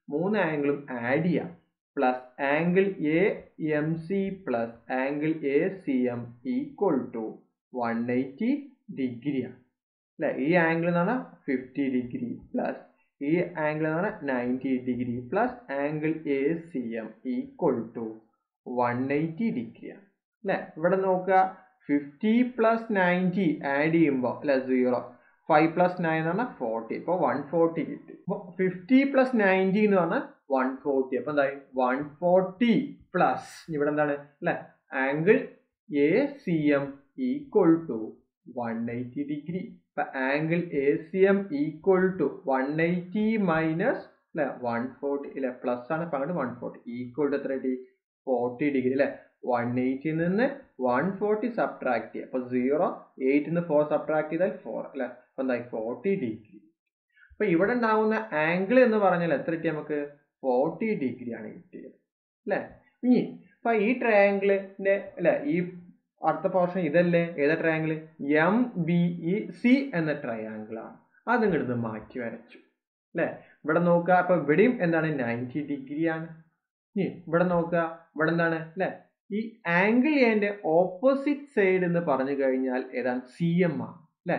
മൂന്ന് ആംഗിളും ആഡ് ചെയ്യാം plus angle A M C plus angle A C M equal to one eighty ഡിഗ്രിയാണ് അല്ലെ ഈ ആംഗിൾ എന്ന് പറഞ്ഞാൽ ഫിഫ്റ്റി ഡിഗ്രി പ്ലസ് ഈ ആംഗിൾ എന്ന് പറഞ്ഞാൽ ninety degree plus angle A C M equal to one eighty ഡിഗ്രിയാണ് അല്ലെ ഇവിടെ നോക്കുക ഫിഫ്റ്റി പ്ലസ് നയൻറ്റി ആഡ് ചെയ്യുമ്പോൾ അല്ലെ സീറോ ഫൈവ് പ്ലസ് നയൻ എന്ന് പറഞ്ഞാൽ ഫോർട്ടി ഇപ്പോൾ വൺ ഫോർട്ടി കിട്ടി അപ്പോൾ ഫിഫ്റ്റി പ്ലസ് നയൻറ്റി എന്ന് പറഞ്ഞാൽ വൺ ഫോർട്ടി അപ്പോൾ എന്തായി വൺ ഫോർട്ടി പ്ലസ് ഇവിടെ എന്താണ് അല്ലെ angle A C M equal to one eighty degree അപ്പൊ angle A C M equal to one eighty minus അല്ലെ വൺ ഫോർട്ടി അല്ലെ പ്ലസ് ആണ് ഇപ്പൊ അങ്ങോട്ട് വൺ ഫോർട്ടി ഈക്വൽ ടു എത്ര കിട്ടി ഫോർട്ടി ഡിഗ്രി അല്ലെ വൺ എയ്റ്റിൽ നിന്ന് വൺ ഫോർട്ടി സബ്ട്രാക്ട് ചെയ്യുക അപ്പൊ സീറോ എയ്റ്റിൽ നിന്ന് ഫോർ സബ്ട്രാക്ട് ചെയ്താൽ ഫോർ അല്ലെ അപ്പൊ എന്തായി ഫോർട്ടി ഡിഗ്രി അപ്പൊ ഇവിടെ ഉണ്ടാവുന്ന ആംഗിൾ എന്ന് പറഞ്ഞാൽ എത്ര കിട്ടി നമുക്ക് ഫോർട്ടി ഡിഗ്രി ആണ് കിട്ടിയത് അല്ലെ ഇനി അപ്പൊ ഈ ട്രയാങ്കിളിന്റെ അല്ലെ ഈ അടുത്ത പോർഷൻ ഇതല്ലേ ഏതാ triangle M B E C എന്ന ട്രയാങ്കിൾ ആണ് അത് ഇങ്ങോട്ട് മാറ്റി വരച്ചു അല്ലെ ഇവിടെ നോക്കുക അപ്പൊ ഇവിടെയും എന്താണ് നയൻറ്റി ഡിഗ്രി ആണ് ഇനി ഇവിടെ നോക്കുക ഇവിടെ എന്താണ് അല്ലെ ഈ ആംഗിൾ എന്റെ ഓപ്പോസിറ്റ് സൈഡ് എന്ന് പറഞ്ഞു കഴിഞ്ഞാൽ ഏതാണ് സി എം ആണ് അല്ലെ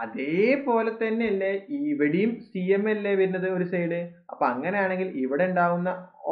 അതേപോലെ തന്നെ അല്ലേ ഇവിടെയും സി എം അല്ലേ വരുന്നത് ഒരു സൈഡ് അപ്പൊ അങ്ങനെയാണെങ്കിൽ ഇവിടെ ഉണ്ടാവുന്ന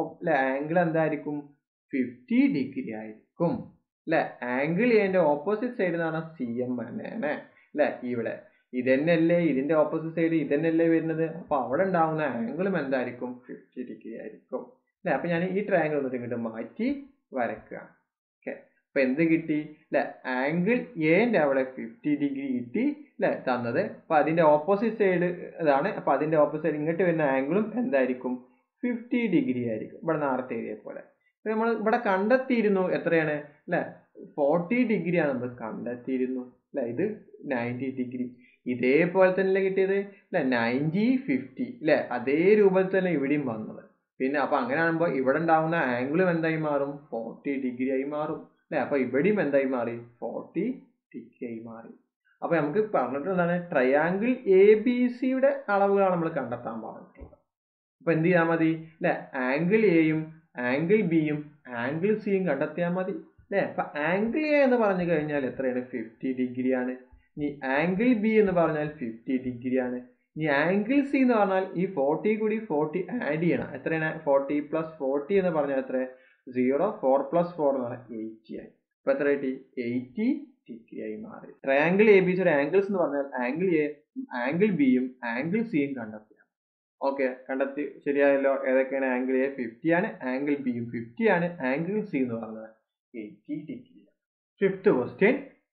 ആംഗിൾ എന്തായിരിക്കും ഫിഫ്റ്റി ഡിഗ്രി ആയിരിക്കും അല്ലെ ആംഗിൾ എന്റെ ഓപ്പോസിറ്റ് സൈഡ് എന്ന് പറഞ്ഞാൽ സി എം തന്നെയാണ് അല്ലെ ഇവിടെ ഇതന്നെയല്ലേ ഇതിന്റെ ഓപ്പോസിറ്റ് സൈഡ് ഇതന്നെയല്ലേ വരുന്നത് അപ്പൊ അവിടെ ഉണ്ടാവുന്ന ആംഗിളും എന്തായിരിക്കും ഫിഫ്റ്റി ഡിഗ്രി ആയിരിക്കും അല്ലെ അപ്പൊ ഞാൻ ഈ ട്രയാങ്കിൾ എന്നിട്ട് ഇങ്ങോട്ട് മാറ്റി വരക്കുക ഓക്കെ അപ്പൊ എന്ത് കിട്ടി അല്ലെ ആംഗിൾ എന്റെ അവിടെ ഫിഫ്റ്റി ഡിഗ്രി കിട്ടി അല്ലെ തന്നത് അപ്പൊ അതിന്റെ ഓപ്പോസിറ്റ് സൈഡ് ഇതാണ് അപ്പൊ അതിന്റെ ഓപ്പോസിറ്റ് സൈഡ് ഇങ്ങോട്ട് വരുന്ന ആംഗിളും എന്തായിരിക്കും ഫിഫ്റ്റി ഡിഗ്രി ആയിരിക്കും ഇവിടെ നേരത്തെ എഴുതിയ പോലെ നമ്മൾ ഇവിടെ കണ്ടെത്തിയിരുന്നു എത്രയാണ് അല്ലെ ഫോർട്ടി ഡിഗ്രി ആണ് നമ്മൾ കണ്ടെത്തിയിരുന്നു അല്ലെ ഇത് നയൻറ്റി ഡിഗ്രി ഇതേപോലെ തന്നെ കിട്ടിയത് അല്ലെ നയൻറ്റി ഫിഫ്റ്റി അല്ലെ അതേ രൂപത്തിൽ തന്നെ ഇവിടെയും വന്നത് പിന്നെ അപ്പൊ അങ്ങനെ ആകുമ്പോൾ ഇവിടെ ഉണ്ടാവുന്ന ആംഗിളും എന്തായി മാറും ഫോർട്ടി ഡിഗ്രി ആയി മാറും അല്ലെ അപ്പൊ ഇവിടെയും എന്തായി മാറി ഫോർട്ടി ഡിഗ്രി ആയി മാറി അപ്പൊ നമുക്ക് പറഞ്ഞിട്ട് എന്താണ് ട്രയാങ്കിൾ എ ബി സിയുടെ അളവുകളാണ് നമ്മൾ കണ്ടെത്താൻ പറഞ്ഞിട്ടുള്ളത് അപ്പൊ എന്ത് ചെയ്താൽ മതി അല്ലെ ആംഗിൾ എയും ആംഗിൾ ബിയും ആംഗിൾ സിയും കണ്ടെത്തിയാൽ മതി അല്ലേ അപ്പൊ ആംഗിൾ എ എന്ന് പറഞ്ഞു കഴിഞ്ഞാൽ എത്രയാണ് ഫിഫ്റ്റി ഡിഗ്രി ആണ് ഇനി ആംഗിൾ ബി എന്ന് പറഞ്ഞാൽ ഫിഫ്റ്റി ഡിഗ്രി ആണ് ഇനി ആംഗിൾ സി എന്ന് പറഞ്ഞാൽ ഈ ഫോർട്ടി കൂടി ഫോർട്ടി ആഡ് ചെയ്യണം എത്രയാണ് ഫോർട്ടി പ്ലസ് ഫോർട്ടി എന്ന് പറഞ്ഞാൽ എത്ര സീറോ ഫോർ പ്ലസ് ഫോർ എന്ന് പറഞ്ഞാൽ എയ്റ്റി ആയി അപ്പൊ എത്ര കിട്ടി എയ്റ്റി ഡിഗ്രി ആയി മാറി ട്രയാങ്കിൾ എ ബി സിയുടെ ആംഗിൾസ് എന്ന് പറഞ്ഞാൽ ആംഗിൾ എ ആംഗിൾ ബിയും ആംഗിൾ സിയും കണ്ടെത്തി ഓക്കെ കണ്ടെത്തി ശരിയായല്ലോ ഏതൊക്കെയാണ് ആംഗിൾ എ ഫിഫ്റ്റി ആണ് ആംഗിൾ ബിയും ഫിഫ്റ്റി ആണ് ആംഗിൾ സി എന്ന് പറഞ്ഞത് eighty degree fifth question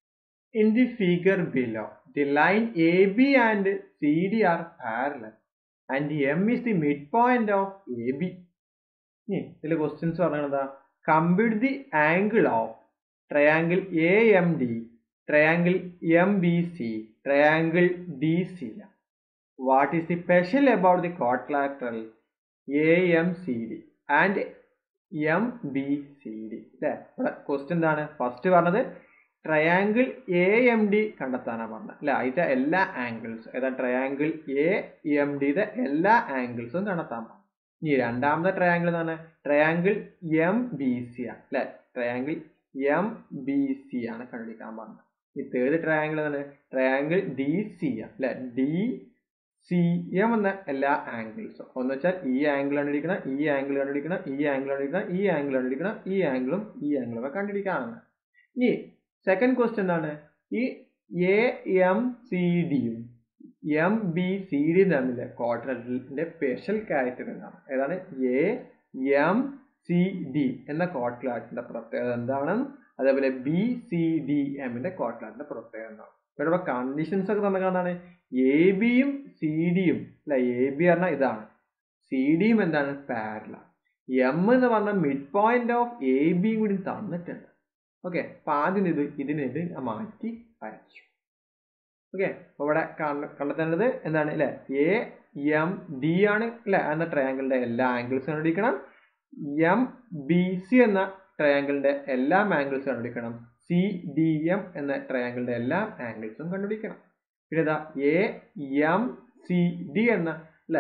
in the figure below the line A B and C D are parallel and M is the midpoint of A B ഇതിൽ questions പറഞ്ഞത് compute the angle of triangle A M D triangle M B C triangle D C what is the special about the quadrilateral AMCD and MBCD അല്ലേ ഇവിടെ question എന്താണ് first പറഞ്ഞത് triangle A M D കണ്ടെത്താനാണ് പറഞ്ഞത് അല്ലെ അതിന്റെ എല്ലാ ആംഗിൾസും ഏതാ ട്രയാങ്കിൾ എ എം ഡിയുടെ എല്ലാ ആംഗിൾസും കണ്ടെത്താൻ പറഞ്ഞു ഇനി രണ്ടാമത്തെ ട്രയാങ്കിൾ എന്ന് പറഞ്ഞാൽ ട്രയാങ്കിൾ എം ബി സി ആണ് അല്ലെ ട്രയാങ്കിൾ എം ബി സി ആണ് കണ്ടുപിടിക്കാൻ പറഞ്ഞത് ഈ തേർഡ് ട്രയാങ്കിൾ എന്താണ് ട്രയാങ്കിൾ ഡി സി ആണ് അല്ലെ ഡി സി എം എന്ന എല്ലാ ആംഗിൾസും ഒന്ന് വെച്ചാൽ ഈ ആംഗിൾ കണ്ടുപിടിക്കണം ഈ ആംഗിൾ കണ്ടുപിടിക്കണം ഈ ആംഗിൾ കണ്ടുപിടിക്കണം ഈ ആംഗിൾ കണ്ടുപിടിക്കണം ഈ ആംഗിളും ഈ ആംഗിളും ഒക്കെ കണ്ടുപിടിക്കാനാണ് ഇനി സെക്കൻഡ് ക്വസ്റ്റ്യൻ എന്താണ് ഈ എ എം സി ഡിയും എം ബി സി ഡിയും തമ്മിലെ ക്വാഡ്രറ്റിന്റെ സ്പെഷ്യൽ ക്യാരക്ടർ എന്താണ് ഏതാണ് എ എം സി ഡി എന്ന ക്വാഡ്രാറ്റിന്റെ പ്രത്യേകത എന്താണ് അതേപോലെ ബി സി ഡി എമ്മിന്റെ ക്വാഡ്രാറ്റിന്റെ പ്രത്യേകത എന്താണ് ഇവിടെ കണ്ടീഷൻസ് ഒക്കെ തന്നിട്ടാണ് എ ബിയും സി ഡിയും അല്ല എ ബി പറഞ്ഞാൽ ഇതാണ് സി ഡിയും എന്താണ് പാരല എം എന്ന് പറഞ്ഞ മിഡ് പോയിന്റ് ഓഫ് എ ബിയും കൂടി തന്നിട്ടുണ്ട് ഓക്കെ അപ്പൊ ആദ്യം ഇത് ഇതിന് ഇത് മാറ്റി വരച്ചു ഓക്കെ അപ്പൊ ഇവിടെ കണ്ടെത്തേണ്ടത് എന്താണ് അല്ലെ എ എം ഡി ആണ് അല്ലെ എന്ന ട്രയാങ്കിളിന്റെ എല്ലാ ആംഗിൾസും കണ്ടുപിടിക്കണം എം ബി സി എന്ന ട്രയാങ്കിളിന്റെ എല്ലാ ആംഗിൾസും കണ്ടുപിടിക്കണം സി ഡി എം എന്ന ട്രയാങ്കിളിന്റെ എല്ലാ ആംഗിൾസും കണ്ടുപിടിക്കണം പിന്നെ ഇതാ എ എം സി ഡി എന്ന അല്ലെ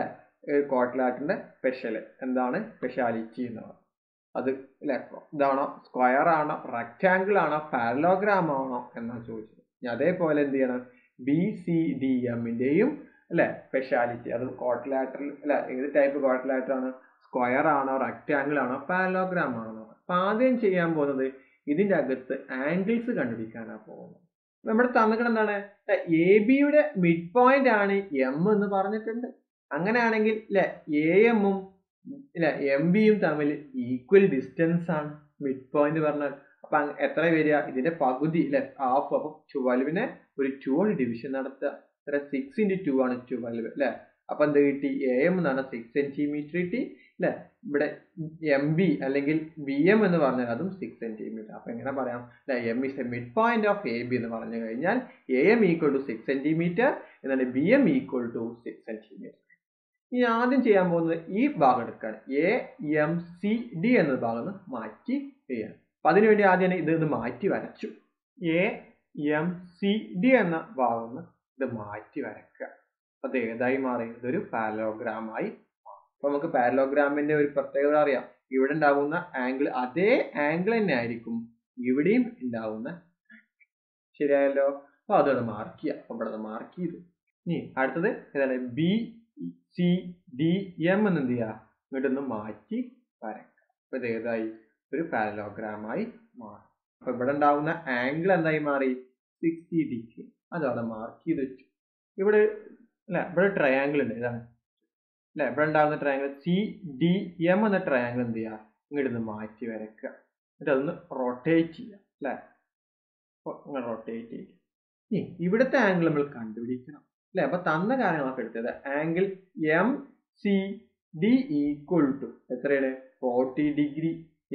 കോട്ടിലാറ്റിന്റെ സ്പെഷ്യൽ എന്താണ് സ്പെഷ്യാലിറ്റി എന്നുള്ളത് അത് അല്ലെ ഇതാണോ സ്ക്വയർ ആണോ റെക്റ്റാങ്കിൾ ആണോ പാരലോഗ്രാം ആണോ എന്നാണ് ചോദിച്ചത് ഇനി അതേപോലെ എന്ത് ചെയ്യണം ബി സി ഡി എമ്മിന്റെയും അല്ലെ സ്പെഷ്യാലിറ്റി അത് കോട്ടിലാറ്ററൽ അല്ല ഏത് ടൈപ്പ് കോട്ടിലാറ്റർ ആണ് സ്ക്വയർ ആണോ റെക്റ്റാങ്കിൾ ആണോ പാരലോഗ്രാം ആണോ അപ്പൊ ആദ്യം ചെയ്യാൻ പോകുന്നത് ഇതിന്റെ അകത്ത് ആംഗിൾസ് കണ്ടുപിടിക്കാനാണ് പോകുന്നത് നമ്മുടെ തന്നിട്ട് എന്താണ് എ ബിയുടെ മിഡ് പോയിന്റ് ആണ് എം എന്ന് പറഞ്ഞിട്ടുണ്ട് അങ്ങനെയാണെങ്കിൽ അല്ലെ എ എമ്മും അല്ലെ എം ബിയും തമ്മിൽ ഈക്വൽ ഡിസ്റ്റൻസ് ആണ് മിഡ് പോയിന്റ് പറഞ്ഞാൽ അപ്പൊ എത്ര വരിക ഇതിന്റെ പകുതി അല്ലെ ഹാഫ് അപ്പൊ ട്വൽവിനെ ഒരു ടു കൊണ്ട് ഡിവിഷൻ നടത്തുക എത്ര സിക്സ് ഇൻറ്റു ടു ആണ് ട്വൽവ് അല്ലെ അപ്പൊ എന്ത് കിട്ടി എ എം എന്ന് പറഞ്ഞാൽ സിക്സ് സെന്റിമീറ്റർ കിട്ടി അല്ലെ ഇവിടെ എം ബി അല്ലെങ്കിൽ ബി എം എന്ന് പറഞ്ഞാൽ അതും സിക്സ് സെന്റിമീറ്റർ അപ്പൊ എങ്ങനെ പറയാം അല്ലെ M is a midpoint of A B എന്ന് പറഞ്ഞു കഴിഞ്ഞാൽ A M equal to six centimetre എന്നാൽ B M equal to six centimetre ഇനി ആദ്യം ചെയ്യാൻ പോകുന്നത് ഈ ഭാഗം എടുക്കുകയാണ് എ എം സി ഡി എന്ന ഭാഗം ഒന്ന് മാറ്റി ചെയ്യാം അപ്പൊ അതിനുവേണ്ടി ആദ്യം ഇത് ഇത് മാറ്റി വരച്ചു എ എം സി ഡി എന്ന ഭാഗം ഒന്ന് ഇത് മാറ്റി വരക്കുക അപ്പൊ അത് ഏതായി മാറി ഇതൊരു പാരലോഗ്രാമായി അപ്പൊ നമുക്ക് പാരലോഗ്രാമിന്റെ ഒരു പ്രത്യേകത അറിയാം ഇവിടെ ഉണ്ടാകുന്ന ആംഗിൾ അതേ ആംഗിൾ തന്നെ ആയിരിക്കും ഇവിടെയും ഉണ്ടാവുന്ന ശരിയായല്ലോ അപ്പൊ അതോടെ മാർക്ക് ചെയ്യാം അപ്പൊ ഇവിടെ മാർക്ക് ചെയ്തു ഇനി അടുത്തത് ഏതാണ് ബി സി ഡി എം എന്ന് എന്ത് ചെയ്യുക ഇങ്ങോട്ടൊന്ന് മാറ്റി വരക്കാം അപ്പൊ ഇത് ഏതായി ഒരു പാരലോഗ്രാമായി മാറി അപ്പൊ ഇവിടെ ഉണ്ടാവുന്ന ആംഗിൾ എന്തായി മാറി സിക്സ്റ്റി ഡിഗ്രി അതവിടെ മാർക്ക് ചെയ്ത് വെച്ചു ഇവിടെ അല്ല ഇവിടെ ട്രയാങ്കിൾ ഉണ്ട് ഇതാണ് അല്ലെ ഇവിടെ ഉണ്ടാകുന്ന ട്രയാങ്കിൾ സി ഡി എം എന്ന ട്രയാങ്കിൾ എന്ത് ചെയ്യുക ഇങ്ങോട്ട് മാറ്റി വരക്കുക എന്നിട്ട് അതൊന്ന് റൊട്ടേറ്റ് ചെയ്യുക അല്ലെ ഇങ്ങനെ റൊട്ടേറ്റ് ചെയ്യുക ഇനി ഇവിടുത്തെ ആംഗിൾ നമ്മൾ കണ്ടുപിടിക്കണം അല്ലെ അപ്പൊ തന്ന കാര്യങ്ങളൊക്കെ എടുത്തത് angle M C D equal to എത്രയാണ് forty degree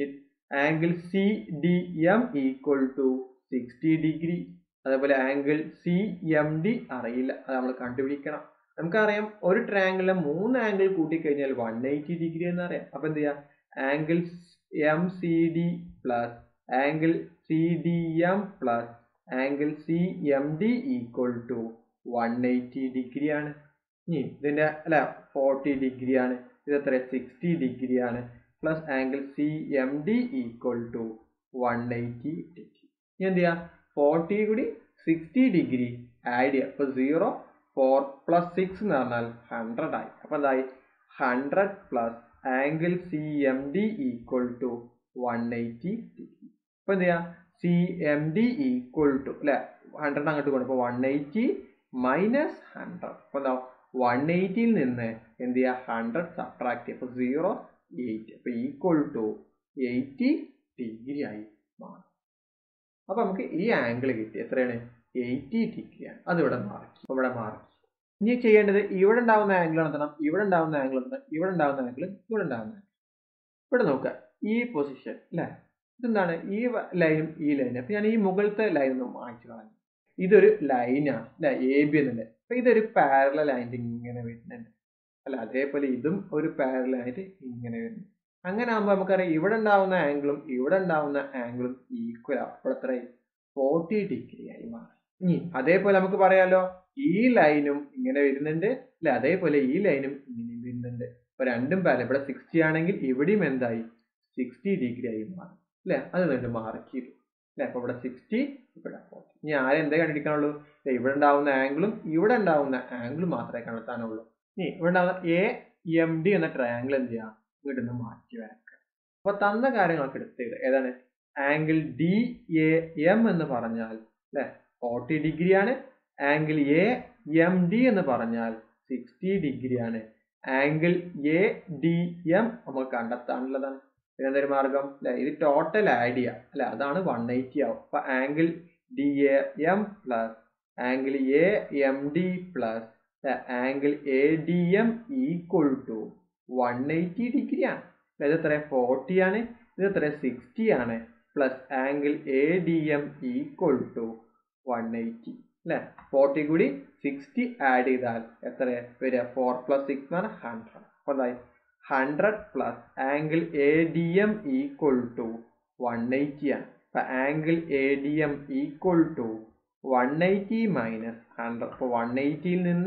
angle C D M equal to sixty degree അതേപോലെ ആംഗിൾ സി എം ഡി അറിയില്ല അത് നമ്മൾ കണ്ടുപിടിക്കണം നമുക്കറിയാം ഒരു ട്രയാങ്കിളിലെ മൂന്ന് ആംഗിൾ കൂട്ടിക്കഴിഞ്ഞാൽ വൺ എയ്റ്റി ഡിഗ്രി എന്ന് അറിയാം അപ്പൊ എന്ത് ചെയ്യാം angle M C D plus angle C D M plus angle C M D equal to one eighty degree ആണ് ഇനി ഇതിന്റെ അല്ല ഫോർട്ടി ഡിഗ്രി ആണ് ഇത് എത്ര സിക്സ്റ്റി ഡിഗ്രി ആണ് plus angle C M D equal to one eighty degree ഇനി എന്ത് ചെയ്യാം ഫോർട്ടി കൂടി സിക്സ്റ്റി ഡിഗ്രി ആഡ് ചെയ്യുക അപ്പൊ സീറോ ഫോർ പ്ലസ് സിക്സ് എന്ന് പറഞ്ഞാൽ ഹൺഡ്രഡ് ആയി അപ്പൊ എന്തായി hundred plus angle C M D equal to one eighty degree അപ്പൊ എന്ത് ചെയ്യാം C M D equal to അല്ലെ ഹൺഡ്രഡ് അങ്ങോട്ട് കൊണ്ട് അപ്പൊ വൺ എയ്റ്റി മൈനസ് ഹൺഡ്രഡ് അപ്പൊ എന്താ വൺ എയ്റ്റിയിൽ നിന്ന് എന്ത് ചെയ്യുക ഹൺഡ്രഡ് സബ്ട്രാക്ട് ചെയ്യുക അപ്പൊ സീറോ എയ്റ്റ് അപ്പൊ ഈക്വൽ ടു എയ്റ്റി ഡിഗ്രി ആയി മാറും അപ്പൊ നമുക്ക് ഈ ആംഗിൾ കിട്ടി എത്രയാണ് എയ്റ്റി ഡിഗ്രി ആണ് അത് ഇവിടെ മാർക്ക് ഇവിടെ മാർക്ക് ഇനി ചെയ്യേണ്ടത് ഇവിടെ ഉണ്ടാവുന്ന ആംഗിൾ നടത്തണം ഇവിടെ ഉണ്ടാവുന്ന ആംഗിൾ നടത്തണം ഇവിടെ ഉണ്ടാവുന്ന ആംഗിൾ ഇവിടെ ഉണ്ടാവുന്ന ആംഗിൾ ഇവിടെ നോക്കുക ഈ പൊസിഷൻ അല്ലേ ഇതെന്താണ് ഈ ലൈനും ഈ ലൈനും അപ്പൊ ഞാൻ ഈ മുകളിലത്തെ ലൈൻ ഒന്ന് മാറ്റി കളഞ്ഞു ഇതൊരു ലൈനാണ് അല്ലെ എ ബി എന്നുണ്ട് അപ്പൊ ഇതൊരു പാരലൽ ആയിട്ട് ഇങ്ങനെ വരുന്നുണ്ട് അല്ല അതേപോലെ ഇതും ഒരു പാരലൽ ആയിട്ട് ഇങ്ങനെ വരുന്നു അങ്ങനെ ആകുമ്പോൾ നമുക്കറിയാം ഇവിടെ ഉണ്ടാവുന്ന ആംഗിളും ഇവിടെ ഉണ്ടാവുന്ന ആംഗിളും ഈക്വൽ ആവും അപ്പോൾ എത്ര ഫോർട്ടി ഡിഗ്രി ആയി മാറി ഇനി അതേപോലെ നമുക്ക് പറയാലോ ഈ ലൈനും ഇങ്ങനെ വരുന്നുണ്ട് അല്ലെ അതേപോലെ ഈ ലൈനും ഇങ്ങനെ വരുന്നുണ്ട് അപ്പൊ രണ്ടും പാരലൽ ഇവിടെ സിക്സ്റ്റി ആണെങ്കിൽ ഇവിടെയും എന്തായി സിക്സ്റ്റി ഡിഗ്രി ആയി മാറി അല്ലെ അത് രണ്ട് മാർക്ക് ചെയ്തു അല്ലെ അപ്പൊ ഇവിടെ സിക്സ്റ്റി ഇവിടെ ഫോർട്ടി ഇനി ആരും എന്തേ കണ്ടുപിടിക്കാനുള്ളൂ ഇവിടെ ഉണ്ടാവുന്ന ആംഗിളും ഇവിടെ ഉണ്ടാവുന്ന ആംഗിളും മാത്രമേ കണ്ടെത്താനുള്ളൂ ഇനി ഇവിടെ ഉണ്ടാവുന്ന എ എം ഡി എന്ന ട്രയാംഗിൾ എന്ത് ചെയ്യാം ഇങ്ങോട്ട് നിന്ന് മാറ്റി വരക്കുക അപ്പൊ തന്ന കാര്യങ്ങളൊക്കെ എടുത്തത് ഏതാണ് ആംഗിൾ ഡി എ എം എന്ന് പറഞ്ഞാൽ അല്ലെ ഫോർട്ടി ഡിഗ്രി ആണ് ആംഗിൾ എ എം ഡി എന്ന് പറഞ്ഞാൽ സിക്സ്റ്റി ഡിഗ്രി ആണ് ആംഗിൾ എ ഡി എം നമുക്ക് കണ്ടെത്താനുള്ളതാണ് പിന്നെ എന്തൊരു മാർഗം അല്ലെ ഇത് ടോട്ടൽ ആഡ് ചെയ്യുക അല്ലെ അതാണ് വൺ എയ്റ്റി ആവും അപ്പൊ angle D A M plus angle A M D plus angle A D M equal to one eighty degree ആണ് ഇത് എത്ര ഫോർട്ടി ആണ് ഇത് എത്ര സിക്സ്റ്റി ആണ് plus angle A D M equal to one eighty അല്ലെ ഫോർട്ടി കൂടി sixty add ചെയ്താൽ എത്ര വരിക ഫോർ പ്ലസ് സിക്സ് എന്ന് പറഞ്ഞാൽ ഹൺഡ്രഡ് അപ്പൊ എന്തായി hundred plus angle A D M equal to one eighty ആണ് അപ്പൊ angle A D M equal to one eighty minus hundred അപ്പൊ വൺ എയ്റ്റിയിൽ നിന്ന്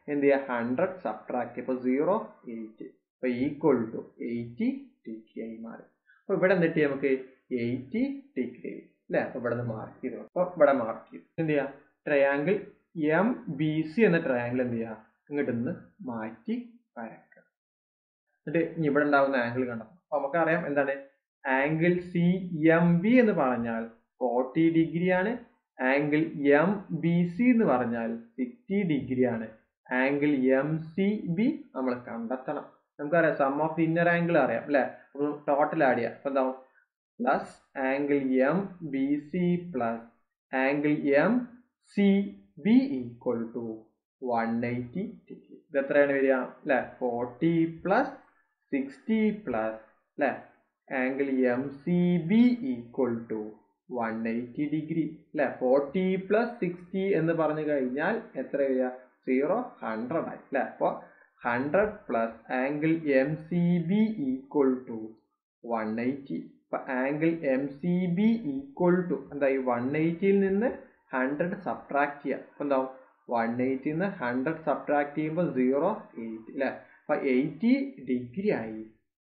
എന്ത് ചെയ്യുക ഹൺഡ്രഡ് സബ്ട്രാക്ട് ഇപ്പോൾ സീറോ എയ്റ്റ് അപ്പോൾ ഈക്വൽ ടു എയ്റ്റി ഡിഗ്രി ആയി മാറി അപ്പോൾ ഇവിടെ എന്നിട്ട് നമുക്ക് എയ്റ്റി ഡിഗ്രി അല്ലേ അപ്പോൾ ഇവിടെ നിന്ന് മാർക്ക് ചെയ്തു അപ്പോൾ ഇവിടെ മാർക്ക് ചെയ്തു എന്ത് ചെയ്യുക ട്രയാങ്കിൾ എം ബി സി എന്ന ട്രയാങ്കിൾ എന്ത് ചെയ്യുക ഇങ്ങോട്ട് നിന്ന് മാറ്റി വരക്കുക എന്നിട്ട് ഇനി ഇവിടെ ഉണ്ടാകുന്ന ആംഗിൾ കണ്ടപ്പോൾ അപ്പോൾ നമുക്കറിയാം എന്താണ് ആംഗിൾ സി എം ബി എന്ന് പറഞ്ഞാൽ ഫോർട്ടി ഡിഗ്രി ആണ് ആംഗിൾ എം ബി സി എന്ന് പറഞ്ഞാൽ സിക്സ്റ്റി ഡിഗ്രി ആണ് ആംഗിൾ എം സി ബി നമ്മൾ കണ്ടെത്തണം നമുക്കറിയാം sum of the inner angle അറിയാം അല്ലെ അപ്പോൾ ടോട്ടൽ ആഡ് ചെയ്യാം അപ്പോൾ എന്താവും plus angle M B C plus angle M C B equal to one eighty degree ഇത് എത്രയാണ് വരിക അല്ലെ ഫോർട്ടി പ്ലസ് സിക്സ്റ്റി പ്ലസ് അല്ലെ angle M C B equal to one eighty degree അല്ലെ ഫോർട്ടി പ്ലസ് സിക്സ്റ്റി എന്ന് പറഞ്ഞു കഴിഞ്ഞാൽ എത്ര വരിക സീറോ ഹൺഡ്രഡ് ആയി അല്ലെ അപ്പോൾ hundred plus angle M C B equal to one eighty അപ്പൊ angle M C B equal to എന്തായി വൺ എയ്റ്റിയിൽ നിന്ന് ഹൺഡ്രഡ് സബ്ട്രാക്ട് ചെയ്യുക അപ്പൊ എന്താവും വൺ എയ്റ്റിയിൽ നിന്ന് ഹൺഡ്രഡ് സബ്ട്രാക്ട് ചെയ്യുമ്പോൾ സീറോ എയ്റ്റ് അല്ലെ അപ്പൊ എയ്റ്റി ഡിഗ്രി ആയി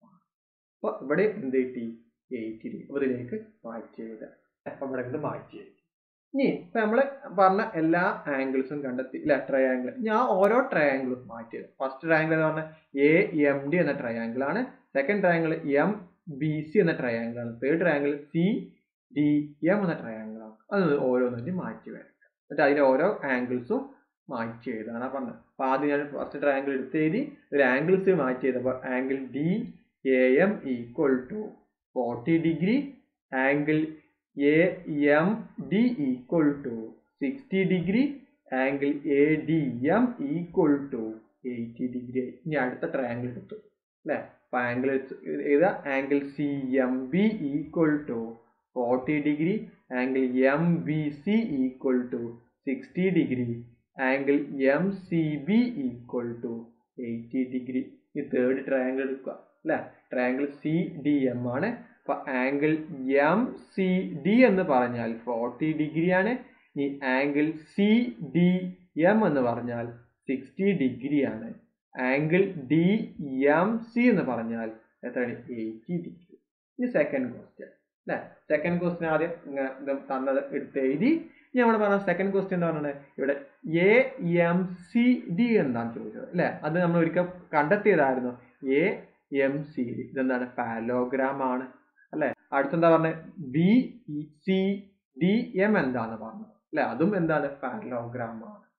അപ്പൊ ഇവിടെ എന്ത് കിട്ടി എയ്റ്റി ഡിഗ്രി അപ്പൊ ഇതിലേക്ക് മാറ്റി എഴുതാം അപ്പൊ ഇവിടെ ഇത് മാറ്റി എഴുതി ഇനി ഇപ്പൊ നമ്മള് പറഞ്ഞ എല്ലാ ആംഗിൾസും കണ്ടെത്തി അല്ലെ ട്രയാങ്കിൾ ഞാൻ ഓരോ ട്രയാങ്കിളും മാറ്റിയത് ഫസ്റ്റ് ട്രയാങ്കിൾ എന്ന് പറഞ്ഞാൽ എ എം ഡി എന്ന ട്രയാങ്കിൾ ആണ് second triangle M B C എന്ന ട്രയാങ്കിൾ ആണ് third triangle C D M എന്ന ട്രയാങ്കിൾ ആണ് അത് ഓരോന്നിനും മാറ്റി വരയ്ക്കാം എന്നിട്ട് അതിലെ ഓരോ ആംഗിൾസും മാറ്റി എഴുതാണ് പറഞ്ഞത് അപ്പൊ ആദ്യം ഞാൻ ഫസ്റ്റ് ട്രയാങ്കിൾ എടുത്ത് എഴുതി ഒരു ആംഗിൾസ് മാറ്റി ചെയ്തപ്പോൾ angle D A M equal to forty degree angle A M D equal to sixty degree angle A D M equal to eighty degree ഇനി അടുത്ത ട്രയാങ്കിൾ എടുത്തു അല്ലേ അപ്പൊ ആംഗിൾ ഏതാ angle C M B equal to forty degree angle M B C equal to sixty degree angle M C B equal to eighty degree ഈ third triangle എടുക്കുക അല്ലേ triangle C D M ആണ് അപ്പൊ angle M C D എന്ന് പറഞ്ഞാൽ forty degree ആണ് ഈ angle C D M എന്ന് പറഞ്ഞാൽ സിക്സ്റ്റി ഡിഗ്രി ആണ് ആംഗിൾ ഡി എം സി എന്ന് പറഞ്ഞാൽ എത്രയാണ് എയ്റ്റി ഡിഗ്രി ഇനി സെക്കൻഡ് ക്വസ്റ്റ്യൻ അല്ലേ സെക്കൻഡ് ക്വസ്റ്റ്യൻ ആദ്യം ഇങ്ങനെ ഇത് തന്നത് എടുത്ത് എഴുതി ഇനി നമ്മൾ പറഞ്ഞ സെക്കൻഡ് ക്വസ്റ്റ്യൻ എന്താ പറയുന്നത് ഇവിടെ എ എം സി ഡി എന്താണ് ചോദിച്ചത് അല്ലേ അത് നമ്മൾ ഒരിക്കൽ കണ്ടെത്തിയതായിരുന്നു എ എം സി ഡി ഇതെന്താണ് പാലോഗ്രാം ആണ് അല്ലെ അടുത്തെന്താ പറഞ്ഞത് ബി സി ഡി എം എന്താണ് പറഞ്ഞത് അല്ലെ അതും എന്താണ് പാരലോഗ്രാം ആണ്